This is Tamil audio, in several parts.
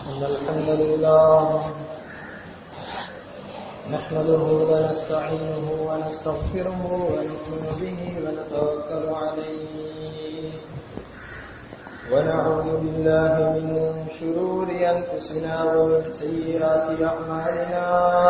إن الحمد لله نحمده ونستعينه ونستغفره ونؤمن به ونتوكل عليه ونعوذ بالله من شرور أنفسنا ومن سيئات أعمالنا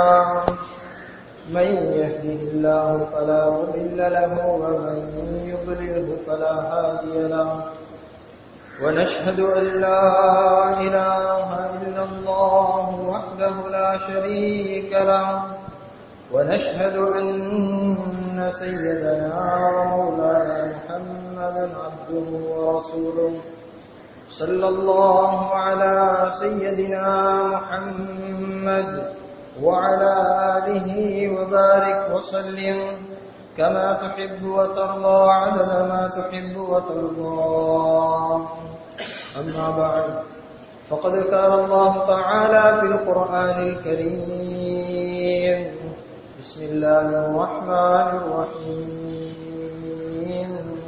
من يهده الله فلا مضل له ومن يضلله فلا هادي له ونشهد أن لا إله إلا الله وحده لا شريك له ونشهد أن سيدنا ومولانا محمدا عبده ورسوله صلى الله على سيدنا محمد وعلى آله وبارك وسلم كما تحب وترضى عدد ما تحب وترضى أما بعد فقد كان الله تعالى في القرآن الكريم بسم الله الرحمن الرحيم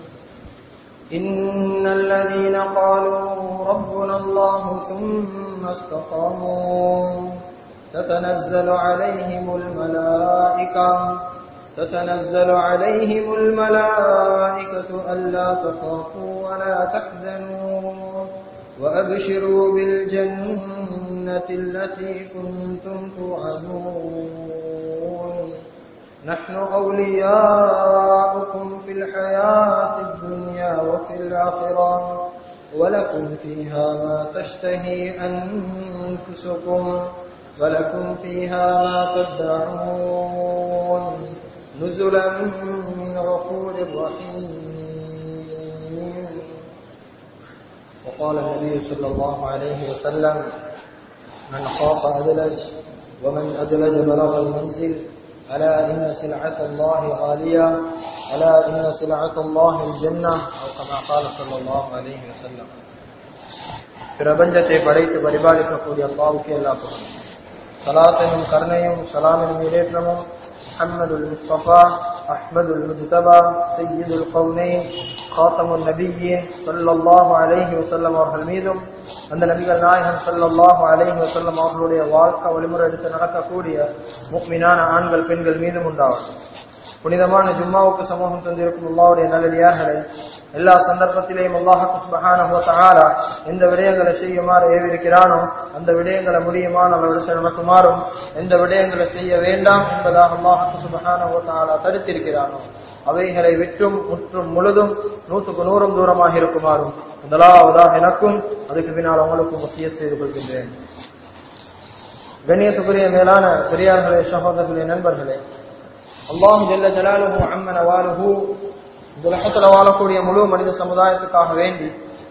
إن الذين قالوا ربنا الله ثم استقاموا تتنزل عليهم الملائكة تتنزل عليهم الملائكة ألا تخافوا ولا تحزنوا وأبشروا بالجنة التي كنتم توعدون نحن أولياؤكم في الحياة الدنيا وفي الآخرة ولكم فيها ما تشتهي أنفسكم ولكم فيها ما تدعون نزلا من غفور رحيم وقال النبي صلى الله عليه وسلم من خاف أدلج ومن أدلج بلغ المنزل ألا إن سلعة الله غالية ألا إن سلعة الله الجنة أو كما قال صلى الله عليه وسلم பிரபஞ்சத்தை படைத்து பரிபாலிக்கக்கூடிய அல்லாவுக்கு எல்லா புகழும் சலாத்தனும் கருணையும் சலாமின் மீடேற்றமும் محمد المصطفى أحمد المجتبى سيد القونين خاتم النبيين صلى الله عليه وسلم அவர்கள் மீதும் அந்த நபிகள் நாயகம் சல்லாஹு அலைஹி வசல்லம் அவர்களுடைய வாழ்க்கை வழிமுறை எடுத்து நடக்கக்கூடிய முக்மினான ஆண்கள் பெண்கள் மீதும் உண்டாகும் புனிதமான ஜும்மாவுக்கு சமூகம் தந்திருக்கும் அல்லாவுடைய நல்லடியார்களை எல்லா சந்தர்ப்பத்திலேயும் அல்லாஹு சுபஹான எந்த விடயங்களை செய்யுமாறு ஏவிருக்கிறானோ அந்த விடயங்களை முடியுமான அளவிற்கு நடக்குமாறும் எந்த விடயங்களை செய்ய வேண்டாம் என்பதாக அல்லாஹு சுபஹான தடுத்திருக்கிறானோ அவைகளை விற்றும் முற்றும் முழுதும் நூற்றுக்கு நூறும் தூரமாக இருக்குமாறும் முதலாவதாக எனக்கும் அதுக்கு பின்னால் அவங்களுக்கும் முசிய செய்து கொள்கின்றேன் கண்ணியத்துக்குரிய மேலான பெரியார்களே சகோதரர்களே நண்பர்களே அல்லாஹு ஜல்ல ஜலாலுஹு அம்மன வாலுஹு உலகத்தில் வாழக்கூடிய முழு மனித சமுதாயத்துக்காக வேண்டி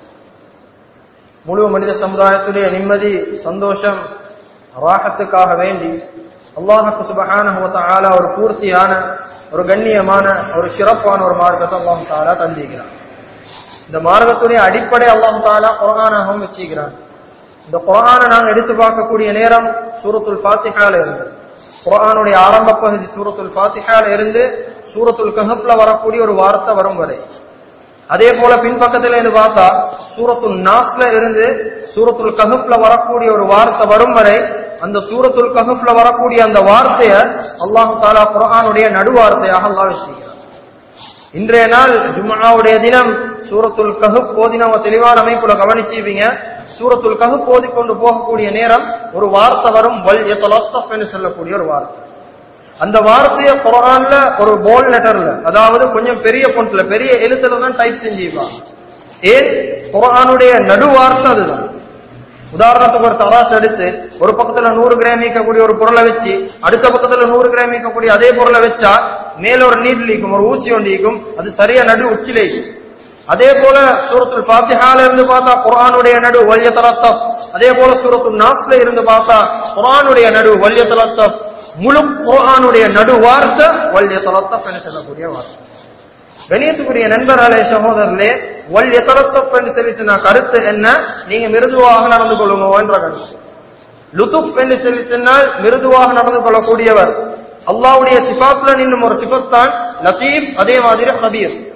முழு மனித சமுதாயத்துடைய நிம்மதி சந்தோஷம் ராகத்துக்காக வேண்டி அல்லாஹுக்கு சுபகான ஒரு பூர்த்தியான ஒரு கண்ணியமான ஒரு சிறப்பான ஒரு மார்க்கத்தை அல்லாஹு தாலா தந்திக்கிறான் இந்த மார்க்கத்துடைய அடிப்படை அல்லாஹு தாலா குரானாகவும் வச்சுக்கிறான் இந்த குரானை நாங்கள் எடுத்து பார்க்கக்கூடிய நேரம் சூரத்துல் பாத்திகால இருந்து குரானுடைய ஆரம்ப பகுதி சூரத்துல் பாத்திகால இருந்து சூரத்துல் கஹப்ல வரக்கூடிய ஒரு வார்த்தை வரும் வரை அதே போல பின்பக்கத்துல இருந்து பார்த்தா சூரத்துல் நாஸ்ல இருந்து சூரத்துல் கஹப்ல வரக்கூடிய ஒரு வார்த்தை வரும் வரை அந்த சூரத்துல் கஹப்ல வரக்கூடிய அந்த வார்த்தைய அல்லாஹு தாலா குரானுடைய நடுவார்த்தையாக அல்லாஹ் வச்சுக்கிறார் இன்றைய நாள் ஜும்மாவுடைய தினம் சூரத்துல் கஹப் போதினவங்க தெளிவான அமைப்புல கவனிச்சுப்பீங்க சூரத்துல் கஹப் போதிக்கொண்டு போகக்கூடிய நேரம் ஒரு வார்த்தை வரும் வல் எத்தலத்தப் என்று சொல்லக்கூடிய ஒரு வார்த்தை அந்த வார்த்தைய குரான்ல ஒரு போல் லெட்டர்ல அதாவது கொஞ்சம் பெரிய பொண்ணுல பெரிய எழுத்துல தான் டைப் செஞ்சுப்பாங்க ஏன் குரானுடைய நடு வார்த்தை அதுதான் உதாரணத்துக்கு ஒரு தராசு எடுத்து ஒரு பக்கத்துல நூறு கிராம் ஈக்கக்கூடிய ஒரு பொருளை வச்சு அடுத்த பக்கத்துல நூறு கிராம் ஈக்கக்கூடிய அதே பொருளை வச்சா மேல ஒரு நீட்டில் ஈக்கும் ஒரு ஊசி ஒன்று ஈக்கும் அது சரியா நடு உச்சிலே அதே போல சூரத்துல் பாத்திஹால இருந்து பார்த்தா குரானுடைய நடு வல்ய தலத்தப் அதே போல சூரத்துல் நாஸ்ல இருந்து பார்த்தா குரானுடைய நடு வல்ய தலத்தப் முழு குரானுடைய நடு வார்த்தை வல்ய தலத்தப் என சொல்லக்கூடிய வார்த்தை கணியத்துக்குரிய நண்பர்களே சகோதரர்களே வல்ய தலத்தப் என்று சொல்லி சொன்ன கருத்து என்ன நீங்க மிருதுவாக நடந்து கொள்ளுங்க என்ற கருத்து லுதுப் என்று சொல்லி சொன்னால் மிருதுவாக நடந்து கொள்ளக்கூடியவர் அல்லாவுடைய சிபாத்துல இன்னும் ஒரு சிபத் தான் லத்தீப் அதே மாதிரி ஹபீர்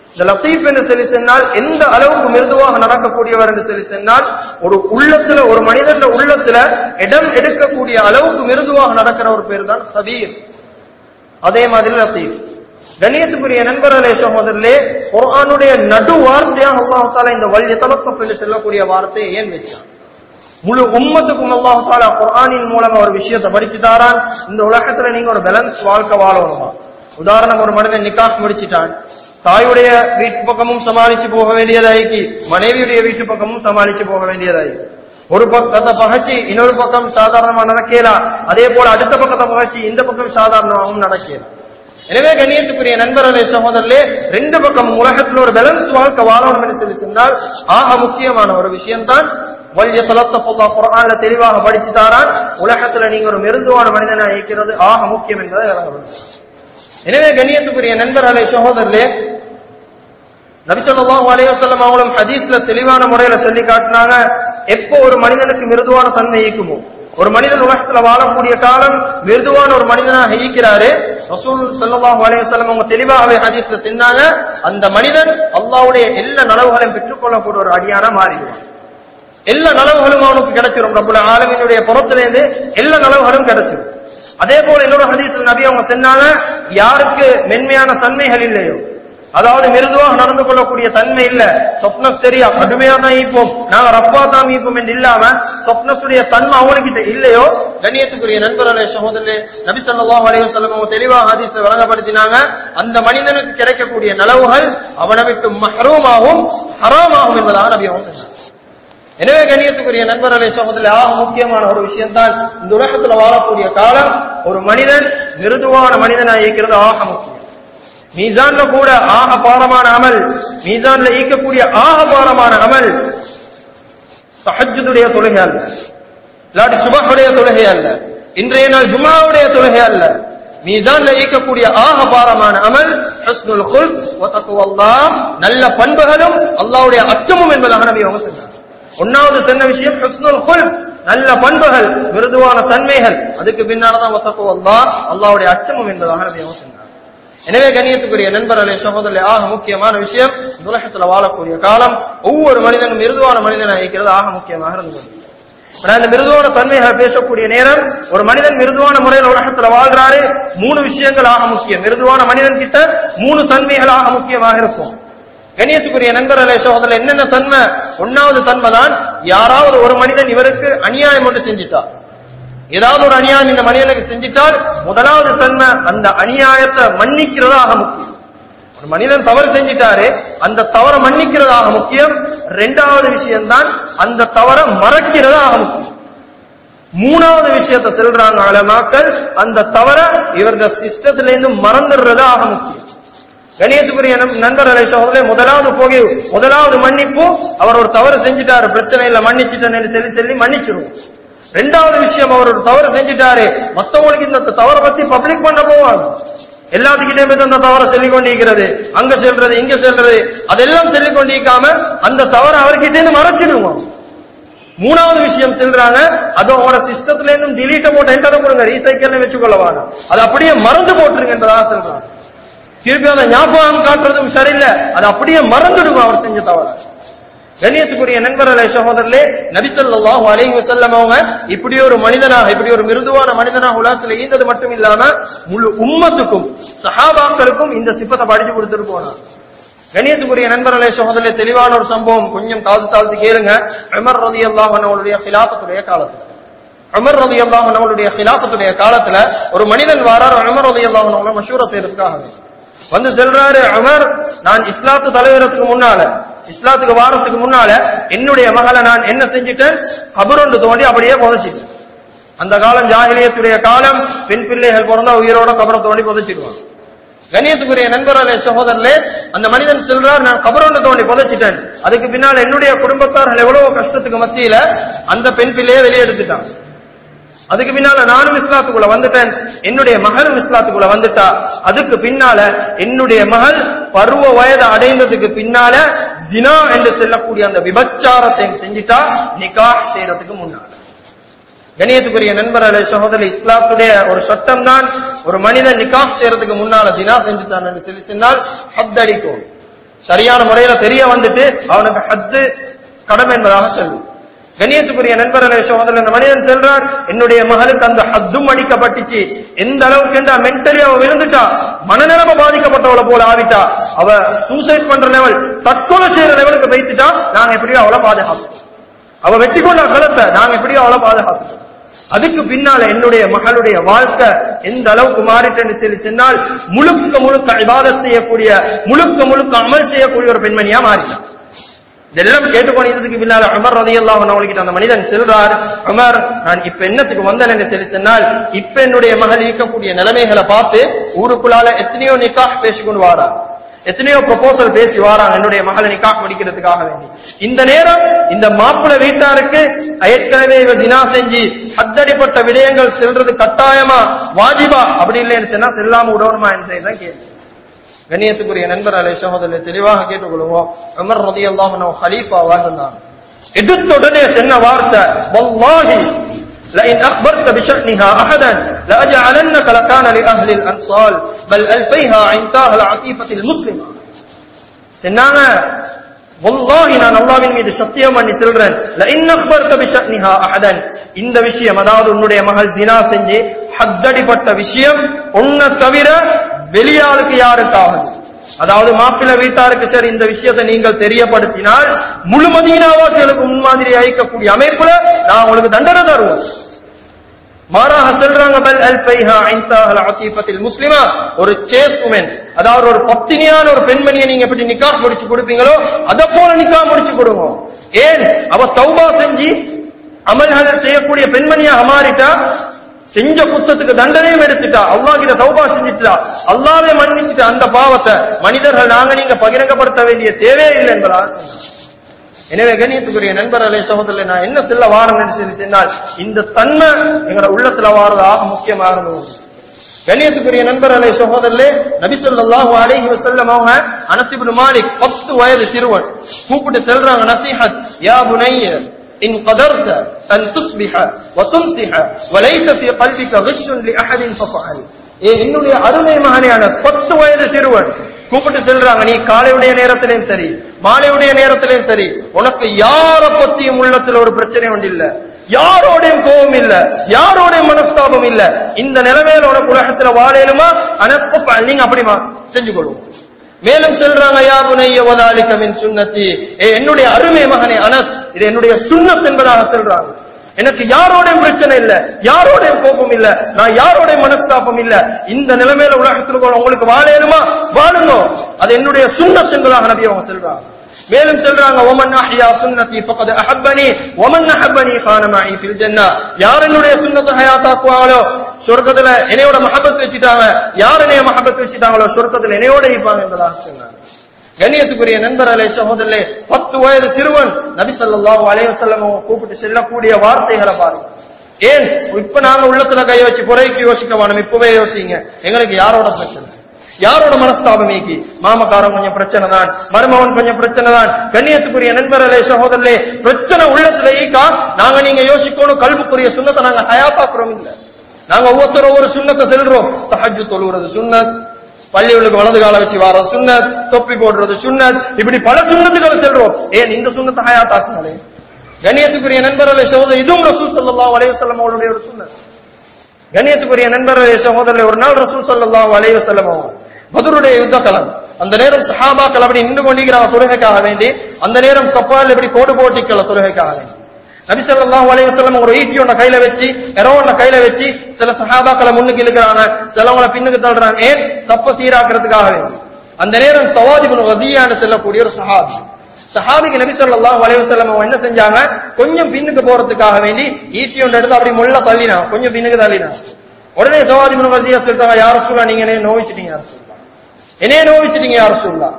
இந்த லத்தீப் என்று சொல்லி சொன்னால் எந்த அளவுக்கு மிருதுவாக நடக்கக்கூடியவர் என்று சொல்லி சொன்னால் ஒரு உள்ளத்துல ஒரு மனிதன் உள்ளத்துல இடம் எடுக்கக்கூடிய அளவுக்கு மிருதுவாக நடக்கிற ஒரு பேர் தான் ஹபீர் அதே மாதிரி லத்தீப் கண்ணியத்துக்குரிய நண்பர்களே சகோதரர்களே குர்ஆனுடைய நடு வார்த்தையாக அல்லாஹ் தாலா இந்த வல்ய தலக்கம் என்று சொல்லக்கூடிய வார்த்தையை ஏன் வச்சான் முழு உம்மத்துக்கும் அல்லாஹ் தாலா குர்ஆனின் மூலமா ஒரு விஷயத்தை படிச்சு தாரான் இந்த உலகத்துல நீங்க ஒரு பேலன்ஸ் வாழ்க்கை வாழணுமா உதாரணம் ஒரு மனிதன் நிக்காஹ் முடிச்சிட்டான் தாயுடைய வீட்டு பக்கமும் சமாளிச்சு போக வேண்டியதாயிக்கு மனைவியுடைய வீட்டு பக்கமும் சமாளிச்சு போக வேண்டியதாயிக்கு ஒரு பக்கத்தை பகச்சு இன்னொரு பக்கம் சாதாரணமா நடக்கலாம் அதே போல அடுத்த பக்கத்தை பகச்சு இந்த பக்கம் சாதாரணமாகவும் நடக்கலாம் எனவே கண்ணியத்துக்குரிய நண்பர்களே சகோதரர்களே ரெண்டு பக்கம் உலகத்தில் ஒரு பேலன்ஸ் வாழ்க்கை வாழணும் என்று சொல்லி சொன்னால் ஆக முக்கியமான ஒரு விஷயம்தான் வல்ய தலத்தப்பல்லா குரான்ல தெளிவாக படிச்சு தாரான் உலகத்துல நீங்க ஒரு மிருதுவான மனிதனை இயக்கிறது ஆக முக்கியம் என்பதை விளங்க எனவே கண்ணியத்துக்குரிய நண்பர்களே சகோதரர்களே நபிசல்லாஹு அலைஹி வஸல்லம் அவங்களும் ஹதீஸ்ல தெளிவான முறையில சொல்லி காட்டினாங்க எப்போ ஒரு மனிதனுக்கு மிருதுவான தன்மை ஈக்குமோ ஒரு மனிதன் உலகத்துல வாழக்கூடிய காலம் மிருதுவான ஒரு மனிதனாக ஈக்கிறாரு ரசூல் ஸல்லல்லாஹு அலைஹி வஸல்லம் அவங்க தெளிவாகவே ஹதீஸ்ல சொன்னாங்க அந்த மனிதன் அல்லாஹ்வுடைய எல்லா நலவுகளையும் பெற்றுக்கொள்ளக்கூடிய ஒரு அடியானா மாறிடுவான் எல்லா நலவுகளும் அவனுக்கு கிடைச்சிடும் ரப்புல் ஆலமீனுடைய புறத்திலேருந்து எல்லா நலவுகளும் கிடைச்சிடும் அதே போல இன்னொரு ஹதீஸ்ல நபி அவங்க சொன்னாங்க யாருக்கு மென்மையான தன்மைகள் இல்லையோ அதாவது மிருதுவாக நடந்து கொள்ளக்கூடிய தன்மை இல்ல சொப்னஸ் தெரியா கடுமையா தான் ஈப்போம் நாங்க ரப்பா தான் ஈப்போம் என்று இல்லாம சொப்னஸுடைய தன்மை அவனுக்கிட்ட இல்லையோ கண்ணியத்துக்குரிய நண்பர்களே சகோதரே நபி ஸல்லல்லாஹு அலைஹி வஸல்லம் அவங்க தெளிவாக ஹதீஸ்ல வழங்கப்படுத்தினாங்க அந்த மனிதனுக்கு கிடைக்கக்கூடிய நலவுகள் அவனை விட்டு மஹ்ரூமாகும் ஹராமாகும் என்பதாக நபி அவங்க சொன்னாங்க எனவே கண்ணியத்துக்குரிய நண்பர்களே சகோதரர் ஆக முக்கியமான ஒரு விஷயம் தான் இந்த உலகத்துல வாழக்கூடிய காலம் ஒரு மனிதன் மிருதுவான மனிதனாக இருக்கிறது ஆக முக்கியம் மீசான்ல கூட ஆக பாரமான அமல் மீசான்ல ஈக்கக்கூடிய ஆக பாரமான அமல் சஹஜுடைய தொழுகை அல்ல இல்லாட்டி சுபஹுடைய தொழுகை அல்ல இன்றைய நாள் ஜுமாவுடைய தொழுகை அல்ல மீசான்ல ஈக்கக்கூடிய ஆக பாரமான அமல் ஹஸ்னுல் குல் வதக்குவல்லாஹ் நல்ல பண்புகளும் அல்லாஹ்வுடைய அச்சமும் என்பதாக நபி அவங்க சொன்னார் ஒன்னாவது சொன்ன விஷயம் ஹஸ்னுல் குல் நல்ல பண்புகள் மிருதுவான தன்மைகள் அதுக்கு பின்னால்தான் வதக்குவல்லாஹ் அல்லாஹ்வுடைய அச்சமும் என்பதாக நபி அவங்க சொன்னார் எனவே கண்ணியத்துக்குரிய நண்பர்களே சகோதரர்களே ஆக முக்கியமான விஷயம் உலகத்துல வாழக்கூடிய காலம் ஒவ்வொரு மனிதனும் மிருதுவான மனிதனாக இருக்கிறது ஆக முக்கியமாக இருந்தது இந்த மிருதுவான தன்மைகளை பேசக்கூடிய நேரம் ஒரு மனிதன் மிருதுவான முறையில் உலகத்துல வாழ்றாரு மூணு விஷயங்கள் ஆக முக்கியம் மிருதுவான மனிதன் கிட்ட மூணு தன்மைகள் ஆக முக்கியமாக இருக்கும் கண்ணியத்துக்குரிய நண்பர்களே சகோதரர் என்னென்ன தன்மை ஒன்னாவது தன்மை தான் யாராவது ஒரு மனிதன் இவருக்கு அநியாயம் ஒன்று செஞ்சுட்டார் ஏதாவது ஒரு அநியாயம் இந்த மனிதனுக்கு செஞ்சிட்டால் முதலாவது தன்மை அந்த அநியாயத்தை மன்னிக்கிறதாக முக்கியம் ஒரு மனிதன் தவறு செஞ்சிட்டாரு அந்த தவறை மன்னிக்கிறதாக முக்கியம் ரெண்டாவது விஷயம்தான் அந்த தவறை மறக்கிறதாக முக்கியம் மூணாவது விஷயத்தை சொல்றாங்க அலமாக்கள் அந்த தவற இவர்கள் சிஸ்டத்துல இருந்து மறந்துடுறதாக முக்கியம் கணியத்துக்குரிய நண்பர்களை சகோதரே முதலாவது போகை முதலாவது மன்னிப்பு அவர் ஒரு தவறு செஞ்சுட்டாரு பிரச்சனை இல்லை மன்னிச்சுட்டேன்னு சொல்லி சொல்லி மன்னிச்சிருவோம் ரெண்டாவது விஷயம் அவர் ஒரு தவறு செஞ்சுட்டாரு மத்தவங்களுக்கு இந்த தவறை பத்தி பப்ளிக் பண்ண போவாங்க எல்லாத்துக்கிட்டே போய் அந்த தவறை சொல்லிக் கொண்டிருக்கிறது அங்க செல்றது இங்க செல்றது அதெல்லாம் சொல்லிக் கொண்டிருக்காம அந்த தவறை அவர்கிட்ட இருந்து மறைச்சிடுவோம் மூணாவது விஷயம் சொல்றாங்க அது உங்களோட சிஸ்டத்துல இருந்தும் டிலீட்ட போட்டு என்டர் கொடுங்க ரீசைக்கிள் வச்சுக்கொள்ளவாங்க அது அப்படியே மறந்து போட்டுருங்க என்றதாக சொல்றாங்க திருப்பி அந்த ஞாபகம் காட்டுறதும் சரியில்லை அது அப்படியே மறந்துடுவோம் அவர் செஞ்ச தவறு கண்ணியத்துக்குரிய நண்பர்களே சகோதரர்களே நபிசல்லாஹு அலைஹி வஸல்லம் அவங்க இப்படி ஒரு மனிதனாக இப்படி ஒரு மிருதுவான மனிதனாக உலகத்தில் ஈந்தது மட்டும் இல்லாம முழு உம்மத்துக்கும் சஹாபாக்களுக்கும் இந்த சிப்பத்தை படிச்சு கொடுத்துட்டு போனார் கண்ணியத்துக்குரிய நண்பர்களே சகோதரர்களே தெளிவான ஒரு சம்பவம் கொஞ்சம் காது தாழ்த்து கேளுங்க அமர் ரதி அல்லாஹ் அவனுடைய கிலாபத்துடைய காலத்துல அமர் ரதி அல்லாஹ் அவனுடைய கிலாபத்துடைய காலத்துல ஒரு மனிதன் வாரார் அமர் ரதி அல்லாஹ் அவங்களை மஷூரா செய்யறதுக்காக வந்து சொல்றாரு அமர் நான் இஸ்லாத்து தலைவரத்துக்கு முன்னால இஸ்லாத்துக்கு வாரத்துக்கு முன்னால என்னுடைய மகளை நான் என்ன செஞ்சுட்டேன் கபருண்டு தோண்டி அப்படியே புதைச்சிட்டேன் அந்த காலம் ஜாகிலியத்துடைய காலம் பெண் பிள்ளைகள் பிறந்தா உயிரோட கபரை தோண்டி புதைச்சிடுவாங்க கண்ணியத்துக்குரிய நண்பர்களே சகோதரர்களே அந்த மனிதன் சொல்றார் நான் கபரோண்டு தோண்டி புதைச்சிட்டேன் அதுக்கு பின்னால் என்னுடைய குடும்பத்தார்கள் எவ்வளவு கஷ்டத்துக்கு மத்தியில அந்த பெண் பிள்ளையை வெளியெடுத்துட்டான் அதுக்கு பின்னால நானும் இஸ்லாத்துக்குள்ள வந்துட்டேன் என்னுடைய மகளும் இஸ்லாத்துக்குள்ள வந்துட்டா அதுக்கு பின்னால என்னுடைய மகள் பருவ வயது அடைந்ததுக்கு பின்னால தினா என்று சொல்லக்கூடிய அந்த விபச்சாரத்தை செஞ்சிட்டா நிகா செய்யறதுக்கு முன்னால கணியத்துக்குரிய நண்பர்களே சகோதரி இஸ்லாத்துடைய ஒரு சட்டம் தான் ஒரு மனிதன் நிகாஹ் செய்யறதுக்கு முன்னால தினா செஞ்சுட்டான் என்று சொல்லி சொன்னால் ஹத்தடிக்கும் சரியான முறையில தெரிய வந்துட்டு அவனுக்கு ஹத்து கடமை என்பதாக சொல்லும் கண்ணியத்துக்குரிய நண்பர்களே சோதரர் அந்த மனிதன் செல்றார் என்னுடைய மகளுக்கு அந்த ஹத்தும் அடிக்கப்பட்டுச்சு எந்த அளவுக்கு என்றா மென்டலி அவ விழுந்துட்டா மனநிலைமை பாதிக்கப்பட்டவளை போல ஆவிட்டா அவ சூசைட் பண்ற லெவல் தற்கொலை செய்யற லெவலுக்கு வைத்துட்டா நாங்க எப்படியோ அவளை பாதுகாப்போம் அவ வெட்டி கொண்ட கலத்தை நாங்க எப்படியோ அவளை பாதுகாப்போம் அதுக்கு பின்னால என்னுடைய மகளுடைய வாழ்க்கை எந்த அளவுக்கு மாறிட்டேன்னு சொல்லி சொன்னால் முழுக்க முழுக்க இபாதத் செய்யக்கூடிய முழுக்க முழுக்க அமல் செய்யக்கூடிய ஒரு பெண்மணியா மாறிட்டான் இதெல்லாம் கேட்டுக்கொண்டதுக்கு பின்னால உமர் ரதியல்லாஹு அன்ஹு அந்த மனிதன் செல்றார் உமர் நான் இப்ப என்னத்துக்கு வந்தேன் என்று சொல்லி சொன்னால் இப்ப என்னுடைய மகள் இருக்கக்கூடிய நிலைமைகளை பார்த்து ஊருக்குள்ளால எத்தனையோ நிக்காஹ் பேசிக்கொண்டு வாரா எத்தனையோ ப்ரொபோசல் பேசி வாராங்க என்னுடைய மகளை நிக்காஹ் முடிக்கிறதுக்காக வேண்டி இந்த நேரம் இந்த மாப்பிள்ளை வீட்டாருக்கு ஏற்கனவே இவ தினா செஞ்சு ஹத்தடிப்பட்ட விடயங்கள் செல்றது கட்டாயமா வாஜிபா அப்படி இல்லைன்னு சொன்னா செல்லாம விடணுமா என்றதான் கேள்வி கண்ணியத்துக்குரிய நண்பர் அலை சகோதரர் தெளிவாக கேட்டுக்கொள்வோம் உமர் ரதி அல்லாஹ் ஹலீஃபாவாக இருந்தாங்க எடுத்த உடனே சொன்ன வார்த்தை வல்லாஹி لئن أخبرت بشأنها أحدا لأجعلنك لكان لأهل الأنصال بل ألفيها عندها العطيفة المسلمة சொன்னாங்க வல்லாஹி நான் அல்லாவின் மீது சத்தியம் பண்ணி சொல்றேன் لئن أخبرت بشأنها أحدا இந்த விஷயம் அதாவது உன்னுடைய மகள் தினா செஞ்சு ஹத்தடிப்பட்ட விஷயம் உன்னை தவிர வெளியாளுக்கு யாருக்காவது அதாவது மாப்பிள்ளை வீட்டாருக்கு சரி இந்த விஷயத்தை நீங்கள் தெரியப்படுத்தினால் முழு மதீனாவாசிகளுக்கு முன்மாதிரி அழைக்கக்கூடிய அமைப்புல நான் உங்களுக்கு தண்டனை தருவோம் மாறாக சொல்றாங்க பல் அல் பைஹா ஐந்தாஹல் ஆத்திபத்தில் முஸ்லிமா ஒரு சேஸ் உமன் அதாவது ஒரு பத்தினியான ஒரு பெண்மணியை நீங்க எப்படி நிக்கா முடிச்சு கொடுப்பீங்களோ அத போல நிக்கா முடிச்சு கொடுங்க ஏன் அவ தௌபா செஞ்சு அமல்கள் செய்யக்கூடிய பெண்மணியாக மாறிட்டா செஞ்ச குத்தத்துக்கு தண்டனையும் எடுத்துட்டா அல்லா கிட்ட தௌபா செஞ்சுட்டா அல்லாவே மன்னிச்சுட்டு அந்த பாவத்தை மனிதர்கள் நாங்க நீங்க பகிரங்கப்படுத்த வேண்டிய தேவையே இல்லை என்பதா எனவே கண்ணியத்துக்குரிய நண்பர்களே சகோதரர் நான் என்ன செல்ல வாரம் சொல்லி சொன்னால் இந்த தன்மை எங்களோட உள்ளத்துல வாரதாக முக்கியமாக இருந்தது கண்ணியத்துக்குரிய நண்பர்களே சகோதரர்களே நபிசல்லாஹு அலைஹி வஸல்லம் அவங்க அனஸ் இப்னு மாலிக் 10 வயது சிறுவன் கூப்பிட்டு செல்றாங்க நசீஹத் யா புனைய إن قدرت أن تصبح وتمسح وليس في قلبك غش لأحد ففعل ஏ என்னுடைய அருமை மகனையான பத்து வயது சிறுவன் கூப்பிட்டு செல்றாங்க நீ காலையுடைய நேரத்திலையும் சரி மாலையுடைய நேரத்திலையும் சரி உனக்கு யார பத்தியும் உள்ளத்துல ஒரு பிரச்சனை ஒன்று இல்ல யாரோடையும் கோபம் இல்ல யாரோடையும் மனஸ்தாபம் இல்ல இந்த நிலைமையில உனக்கு உலகத்துல வாழையிலுமா அனஸ்த நீங்க அப்படிமா செஞ்சு கொள்வோம் மேலும் சொல்றாங்க யா புனைய வதாலிக்க மின் சுன்னத்தி ஏ என்னுடைய அருமை மகனே அனஸ் இது என்னுடைய சுன்னத் என்பதாக சொல்றாங்க எனக்கு யாரோடையும் பிரச்சனை இல்ல யாரோடையும் கோபம் இல்ல நான் யாரோடையும் மனஸ்தாபம் இல்ல இந்த நிலைமையில உலகத்தில் கூட உங்களுக்கு வாழணுமா வாழுங்க அது என்னுடைய சுண்ணத் என்பதாக நபி அவங்க சொல்றாங்க மேலும் சொல்றாங்க ஒமன் அஹ்யா சுன்னதி ஃபகத் அஹப்பனி ஒமன் அஹப்பனி கான மஇ ஃபில் ஜன்னah யார் என்னுடைய சுன்னத்தை ஹயாத்தாக்குவாங்களோ சொர்க்கத்துல என்னையோட மஹப்பத் வச்சுட்டாங்க யார் என்னைய மஹப்பத் வச்சுட்டாங்களோ சொர்க்கத்துல என்னையோட இருப்பாங்க என்பதாக சொன்னாங்க கண்ணியத்துக்குரிய நண்பர்களே சகோதரர்களே பத்து வயது சிறுவன் நபி ஸல்லல்லாஹு அலைஹி வஸல்லம் கூப்பிட்டு செல்லக்கூடிய வார்த்தைகளை பாருங்க ஏன் இப்ப நாங்க உள்ளத்துல கை வச்சு குறைக்கு யோசிக்க வேணும் இப்பவே யோசிங்க எங்களுக்கு யாரோட பிரச்சனை யாரோட மனஸ்தாபம் ஏக்கி மாமக்காரன் கொஞ்சம் பிரச்சனை தான் மருமகன் கொஞ்சம் பிரச்சனை தான் கண்ணியத்துக்குரிய நண்பர்களே சகோதரர்களே பிரச்சனை உள்ளத்துல ஈக்கா நாங்க நீங்க யோசிக்கணும் கல்விக்குரிய சுண்ணத்தை நாங்க ஹயாத்தாக்குறோம் இல்ல நாங்க ஒவ்வொருத்தரும் ஒவ்வொரு சுண்ணத்தை செல்றோம் தஹஜ்ஜு தொழுகிறது சுண்ணத் பள்ளிகளுக்கு வலது கால வச்சு வர சுண்ணத் தொப்பி போடுறது சுண்ணத் இப்படி பல சுண்ணத்துக்களை செல்றோம் ஏன் இந்த சுண்ணத்தை ஹயாத்தாக்குனாலே கண்ணியத்துக்குரிய நண்பர்களே சகோதரர் இதுவும் ரசூல் ஸல்லல்லாஹு அலைஹி வஸல்லம் அவருடைய ஒரு சுண்ணத் கண்ணியத்துக்குரிய நண்பர்களே சகோதரர்களே ஒரு நாள் ரசூல் ஸல்லல்லாஹு அலைஹி வஸல்லம் அவங்க பதருடைய யுத்த களம் அந்த நேரம் சஹாபாக்கள் அப்படி நின்று கொண்டிருக்கிறாங்க தொழுகைக்காக வேண்டி அந்த நேரம் சப்பால் இப்படி கோடு போட்டிக்கல தொழுகைக்காக வேண்டி நபி ஸல்லல்லாஹு அலைஹி வஸல்லம் ஒரு ஈட்டி ஒன்ன கையில வச்சு எரோன கையில வச்சு சில சஹாபாக்களை முன்னுக்கு இழுக்கிறாங்க சிலவங்களை பின்னுக்கு தள்ளுறாங்க ஏன் சப்ப சீராக்குறதுக்காக வேண்டி அந்த நேரம் சவாதிபுன் வதியான்னு செல்லக்கூடிய ஒரு சஹாபி சஹாபிக்கு நபி ஸல்லல்லாஹு அலைஹி வஸல்லம் அவங்க என்ன செஞ்சாங்க கொஞ்சம் பின்னுக்கு போறதுக்காக வேண்டி ஈட்டி ஒன்று எடுத்து அப்படி முள்ள தள்ளினான் கொஞ்சம் பின்னுக்கு தள்ளினான் உடனே சவாதிபுன் வதியா சொல்லிட்டாங்க யார சொல்லா நீங்க என்ன நோவிச்சிட்டீங்க யார சொல்லா என்னைய நோவிச்சிட்டீங்க யார சொல்லா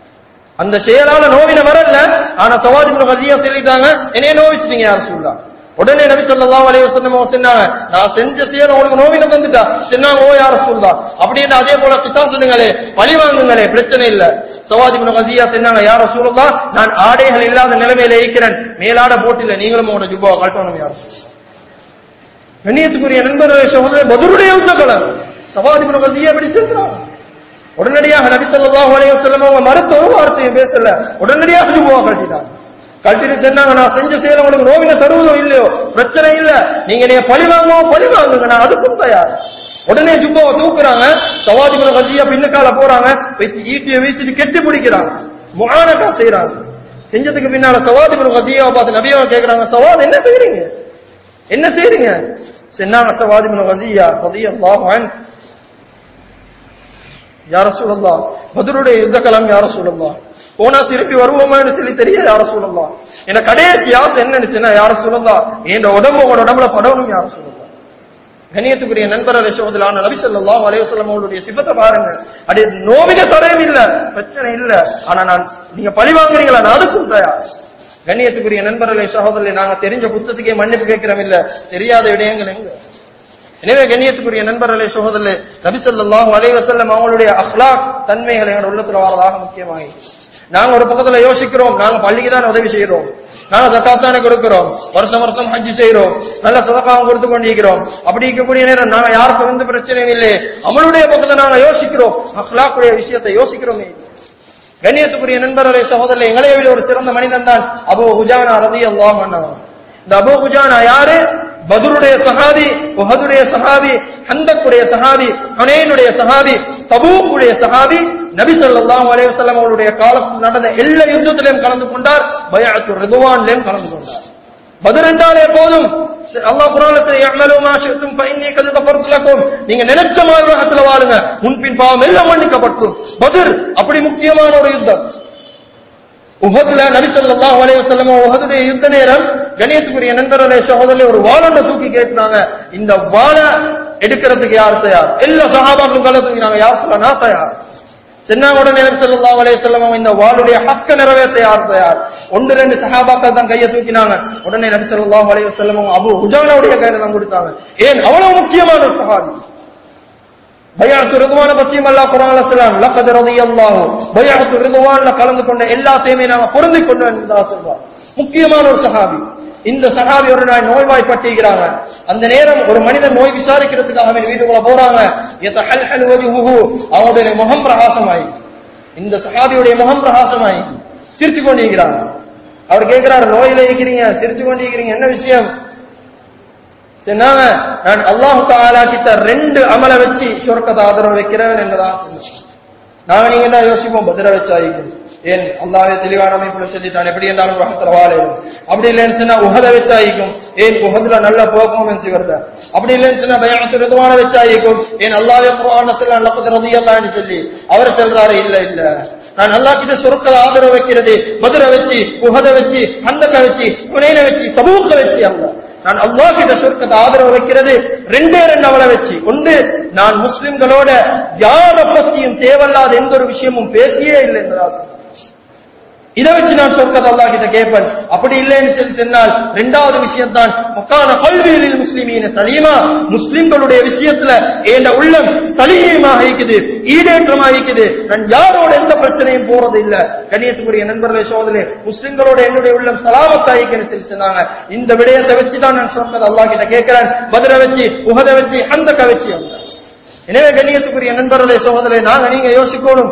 அந்த செயலால நோவின வரல ஆனா சவாதிபுன் வதியா சொல்லிட்டாங்க என்னைய நோவிச்சிட்டீங்க யார சொல்லா உடனே நபி ஸல்லல்லாஹு அலைஹி வஸல்லம் அவங்க சொன்னாங்க நான் செஞ்ச செயல் உங்களுக்கு நோவின வந்துட்டா சொன்னாங்க ஓ யார சொல்லா அப்படின்னு அதே போல கிசாஸ் சொல்லுங்களே பழி வாங்குங்களே பிரச்சனை இல்ல சவாதிபுன் வதியா சொன்னாங்க யார சொல்லா நான் ஆடைகள் இல்லாத நிலைமையில இருக்கிறேன் மேலாட போட்டில நீங்களும் உங்களோட ஜுப்பாவை கட்டணும் யார கண்ணியத்துக்குரிய நண்பர்களே சகோதரர் பதிலுடைய உத்தகலம் சவாதிபுன் வதியா எப்படி செஞ்சாங்க உடனடியாக நபி ஸல்லல்லாஹு அலைஹி வஸல்லம் அவங்க மறுத்த ஒரு வார்த்தையும் பேசல உடனடியாக ஜுபுவா கழட்டிட்டாங்க கழட்டிட்டு சொன்னாங்க நான் செஞ்ச செயல உங்களுக்கு நோவின தருவதோ இல்லையோ பிரச்சனை இல்ல நீங்க நீங்க பழி வாங்குவோ பழி வாங்குங்க நான் அதுக்கும் தயார் உடனே ஜுப்பாவை தூக்குறாங்க சவாதிபுர கஜியா பின்னுக்கால போறாங்க வச்சு ஈட்டியை வீசிட்டு கெட்டி பிடிக்கிறாங்க முகானக்கா செய்யறாங்க செஞ்சதுக்கு பின்னால சவாதிபுர கஜியாவை பார்த்து நபியாவை கேட்கறாங்க சவாத் என்ன செய்றீங்க என்ன செய்றீங்க சொன்னாங்க சவாதிபுர கஜியா ரலியல்லாஹு அன்ஹு யார சொல்லலாம் பதருடைய யுத்த கலாம் யார சொல்லலாம் போனா திருப்பி வருவோமான்னு சொல்லி தெரிய யார சொல்லலாம் என்ன கடைசி ஆசை என்ன நினைச்சுன்னா யார சொல்லலாம் என் உடம்பு உங்களோட உடம்புல படணும் யார சொல்லலாம் கண்ணியத்துக்குரிய நண்பர் சோதலான நபி ஸல்லல்லாஹு அலைஹி வஸல்லம் அவருடைய சிபத்தை பாருங்க அது நோவின தடையும் இல்ல பிரச்சனை இல்ல ஆனா நான் நீங்க பழி வாங்குறீங்களா நான் அதுக்கும் தயார் கண்ணியத்துக்குரிய நண்பர்களே சகோதரர்களே நாங்க தெரிஞ்ச புத்தகத்துக்கே மன்னிப்பு கேட்கிறோம் இல்ல தெரியாத விடயங்கள் எங்க எனவே கண்ணியத்துக்குரிய நண்பர்களே சகோதரர்களே நபி ஸல்லல்லாஹு அலைஹி வஸல்லம் அவங்களுடைய அஹ்லாக் தன்மைகள் எங்களோட உள்ளத்துல வரதாக முக்கியமாகி நாங்க ஒரு பக்கத்துல யோசிக்கிறோம் நாங்க பள்ளிக்கு தான் உதவி செய்யறோம் நாங்க ஜக்காத் தானே கொடுக்கிறோம் வருஷம் வருஷம் ஹஜ் செய்யறோம் நல்ல சதக்காவும் கொடுத்து கொண்டிருக்கிறோம் அப்படி இருக்கக்கூடிய நேரம் நாங்க யாருக்கும் எந்த பிரச்சனையும் இல்லை அமலுடைய பக்கத்துல நாங்க யோசிக்கிறோம் அஹ்லாக்குடைய விஷயத்தை யோசிக்கிறோமே கண்ணியத்துக்குரிய நண்பர்களே சகோதரர்களே எங்களை விட ஒரு சிறந்த மனிதன் தான் அபு ஹுஜானா ரதி அல்லாஹ் இந்த அபு ஹுஜானா யாரு பதுருடைய சஹாபி உஹதுடைய சஹாபி ஹந்தக்குடைய சஹாபி ஹுனைனுடைய சஹாபி தபூக்குடைய சஹாபி நபி ஸல்லல்லாஹு அலைஹி வஸல்லம் அவருடைய காலத்தில் நடந்த எல்லா யுத்தத்திலும் கலந்து கொண்டார் பைஅத்து ரிதுவான்லயும் கலந்து கொண்டார் பத்ர் என்றாலே போதும் அல்லாஹ் குர்ஆன்ல சொல்ல யஅமலு மா ஷி'தும் ஃபஇன்னி கத் கஃபர்து லக்கும் நீங்க நினைச்ச மார்க்கத்துல வாழுங்க முன்பின் பாவம் எல்லாம் மன்னிக்கப்படும் பத்ர் அப்படி முக்கியமான ஒரு யுத்தம் உஹதுல நபி ஸல்லல்லாஹு அலைஹி வஸல்லம் உஹதுடைய யுத்த நேரம் கணேசக்குரிய நண்பர்களே சகோதரர்களே ஒரு வாளண்ட தூக்கி கேட்டாங்க இந்த வாளை எடுக்கிறதுக்கு யார் தயார் எல்லா சஹாபாக்களும் கலை தூக்கினாங்க யார் சொல்ல நான் தயார் சென்னாங்க உடனே நபி ஸல்லல்லாஹு அலைஹி வஸல்லம் இந்த வாளுடைய ஹக்க நிறைவேற்ற யார் தயார் ஒன்று ரெண்டு சஹாபாக்கள் தான் கையை தூக்கினாங்க உடனே நபி ஸல்லல்லாஹு அலைஹி வஸல்லம் அபு ஹுஜானாவுடைய கையில தான் கொடுத்தாங்க ஏன் அவ்வளவு முக்கியமான ஒரு சஹாபி பையாத்து ரிதுவான பத்தியும் அல்லாஹ் குர்ஆன்ல சொல்றான் லக்கத் ரலியல்லாஹு பையாத்து ரிதுவான்ல கலந்து கொண்ட எல்லாத்தையுமே நாங்க பொருந்தி கொண்டோம் என்று சொல்றார் முக்கியமான ஒரு சஹாபி இந்த சஹாபி ஒரு நாள் நோய்வாய்ப்பட்டிருக்கிறாங்க அந்த நேரம் ஒரு மனிதன் நோய் விசாரிக்கிறதுக்காக அவன் வீட்டுக்குள்ள போறாங்க யதஹல்ஹல் வஜ்ஹுஹு அவருடைய முகம் பிரகாசமாயி இந்த சஹாபியுடைய முகம் பிரகாசமாயி சிரிச்சு கொண்டிருக்கிறாங்க அவர் கேட்கிறார் நோயில இருக்கிறீங்க சிரிச்சு கொண்டிருக்கிறீங்க என்ன விஷயம் சொன்னாங்க நான் அல்லாஹு தாலா கிட்ட ரெண்டு அமல வச்சு சொர்க்கத்தை ஆதரவு வைக்கிறேன் என்றதா நாங்க நீங்க தான் யோசிப்போம் பதில வச்சாயிக்கும் ஏன் அல்லாவே தெளிவான அமைப்புல சொல்லிட்டான் எப்படி இருந்தாலும் உலகத்துல வாழையும் அப்படி இல்லைன்னு சொன்னா உகத வச்சாயிக்கும் ஏன் உகதுல நல்ல பெர்ஃபார்மன்ஸ் வருத அப்படி இல்லைன்னு சொன்னா பயானத்து ரிதுவான வச்சாயிக்கும் ஏன் அல்லாவே குரானத்துல லப்பது ரதியல்லான்னு சொல்லி அவர் சொல்றாரு இல்ல இல்ல நான் அல்லா கிட்ட சொர்க்கத ஆதரவு வைக்கிறது மதுரை வச்சு உகத வச்சு ஹந்தக்க வச்சு புனேன வச்சு தபூக்க வச்சு அல்ல நான் அல்லாஹ் கிட்ட சொர்க்கத்தை ஆதரவு வைக்கிறது ரெண்டே ரெண்டு அவளை வச்சு ஒன்று நான் முஸ்லிம்களோட யார பத்தியும் தேவையில்லாத எந்த ஒரு விஷயமும் பேசியே இல்லை என்பதா இதை வச்சு நான் சொர்க்கத்தை அல்லாஹ் கிட்ட கேட்பேன் அப்படி இல்லைன்னு சொல்லி சொன்னால் ரெண்டாவது விஷயம் தான் மக்கான கல்வியலில் முஸ்லிமீன சலீமா முஸ்லிம்களுடைய விஷயத்துல என் உள்ளம் சலீமாக இருக்குது ஈடேற்றமாக இருக்குது நான் யாரோட எந்த பிரச்சனையும் போறது இல்ல கண்ணியத்துக்குரிய நண்பர்களை சோதனை முஸ்லிம்களோட என்னுடைய உள்ளம் சலாமத்தாயிக்குன்னு சொல்லி சொன்னாங்க இந்த விடயத்தை வச்சு தான் நான் சொர்க்கத்தை அல்லாஹ் கிட்ட கேட்கிறேன் பதில வச்சு உகத வச்சு அந்த வச்சு அல்ல எனவே கண்ணியத்துக்குரிய நண்பர்களே சோதனை நாங்க நீங்க யோசிக்கணும்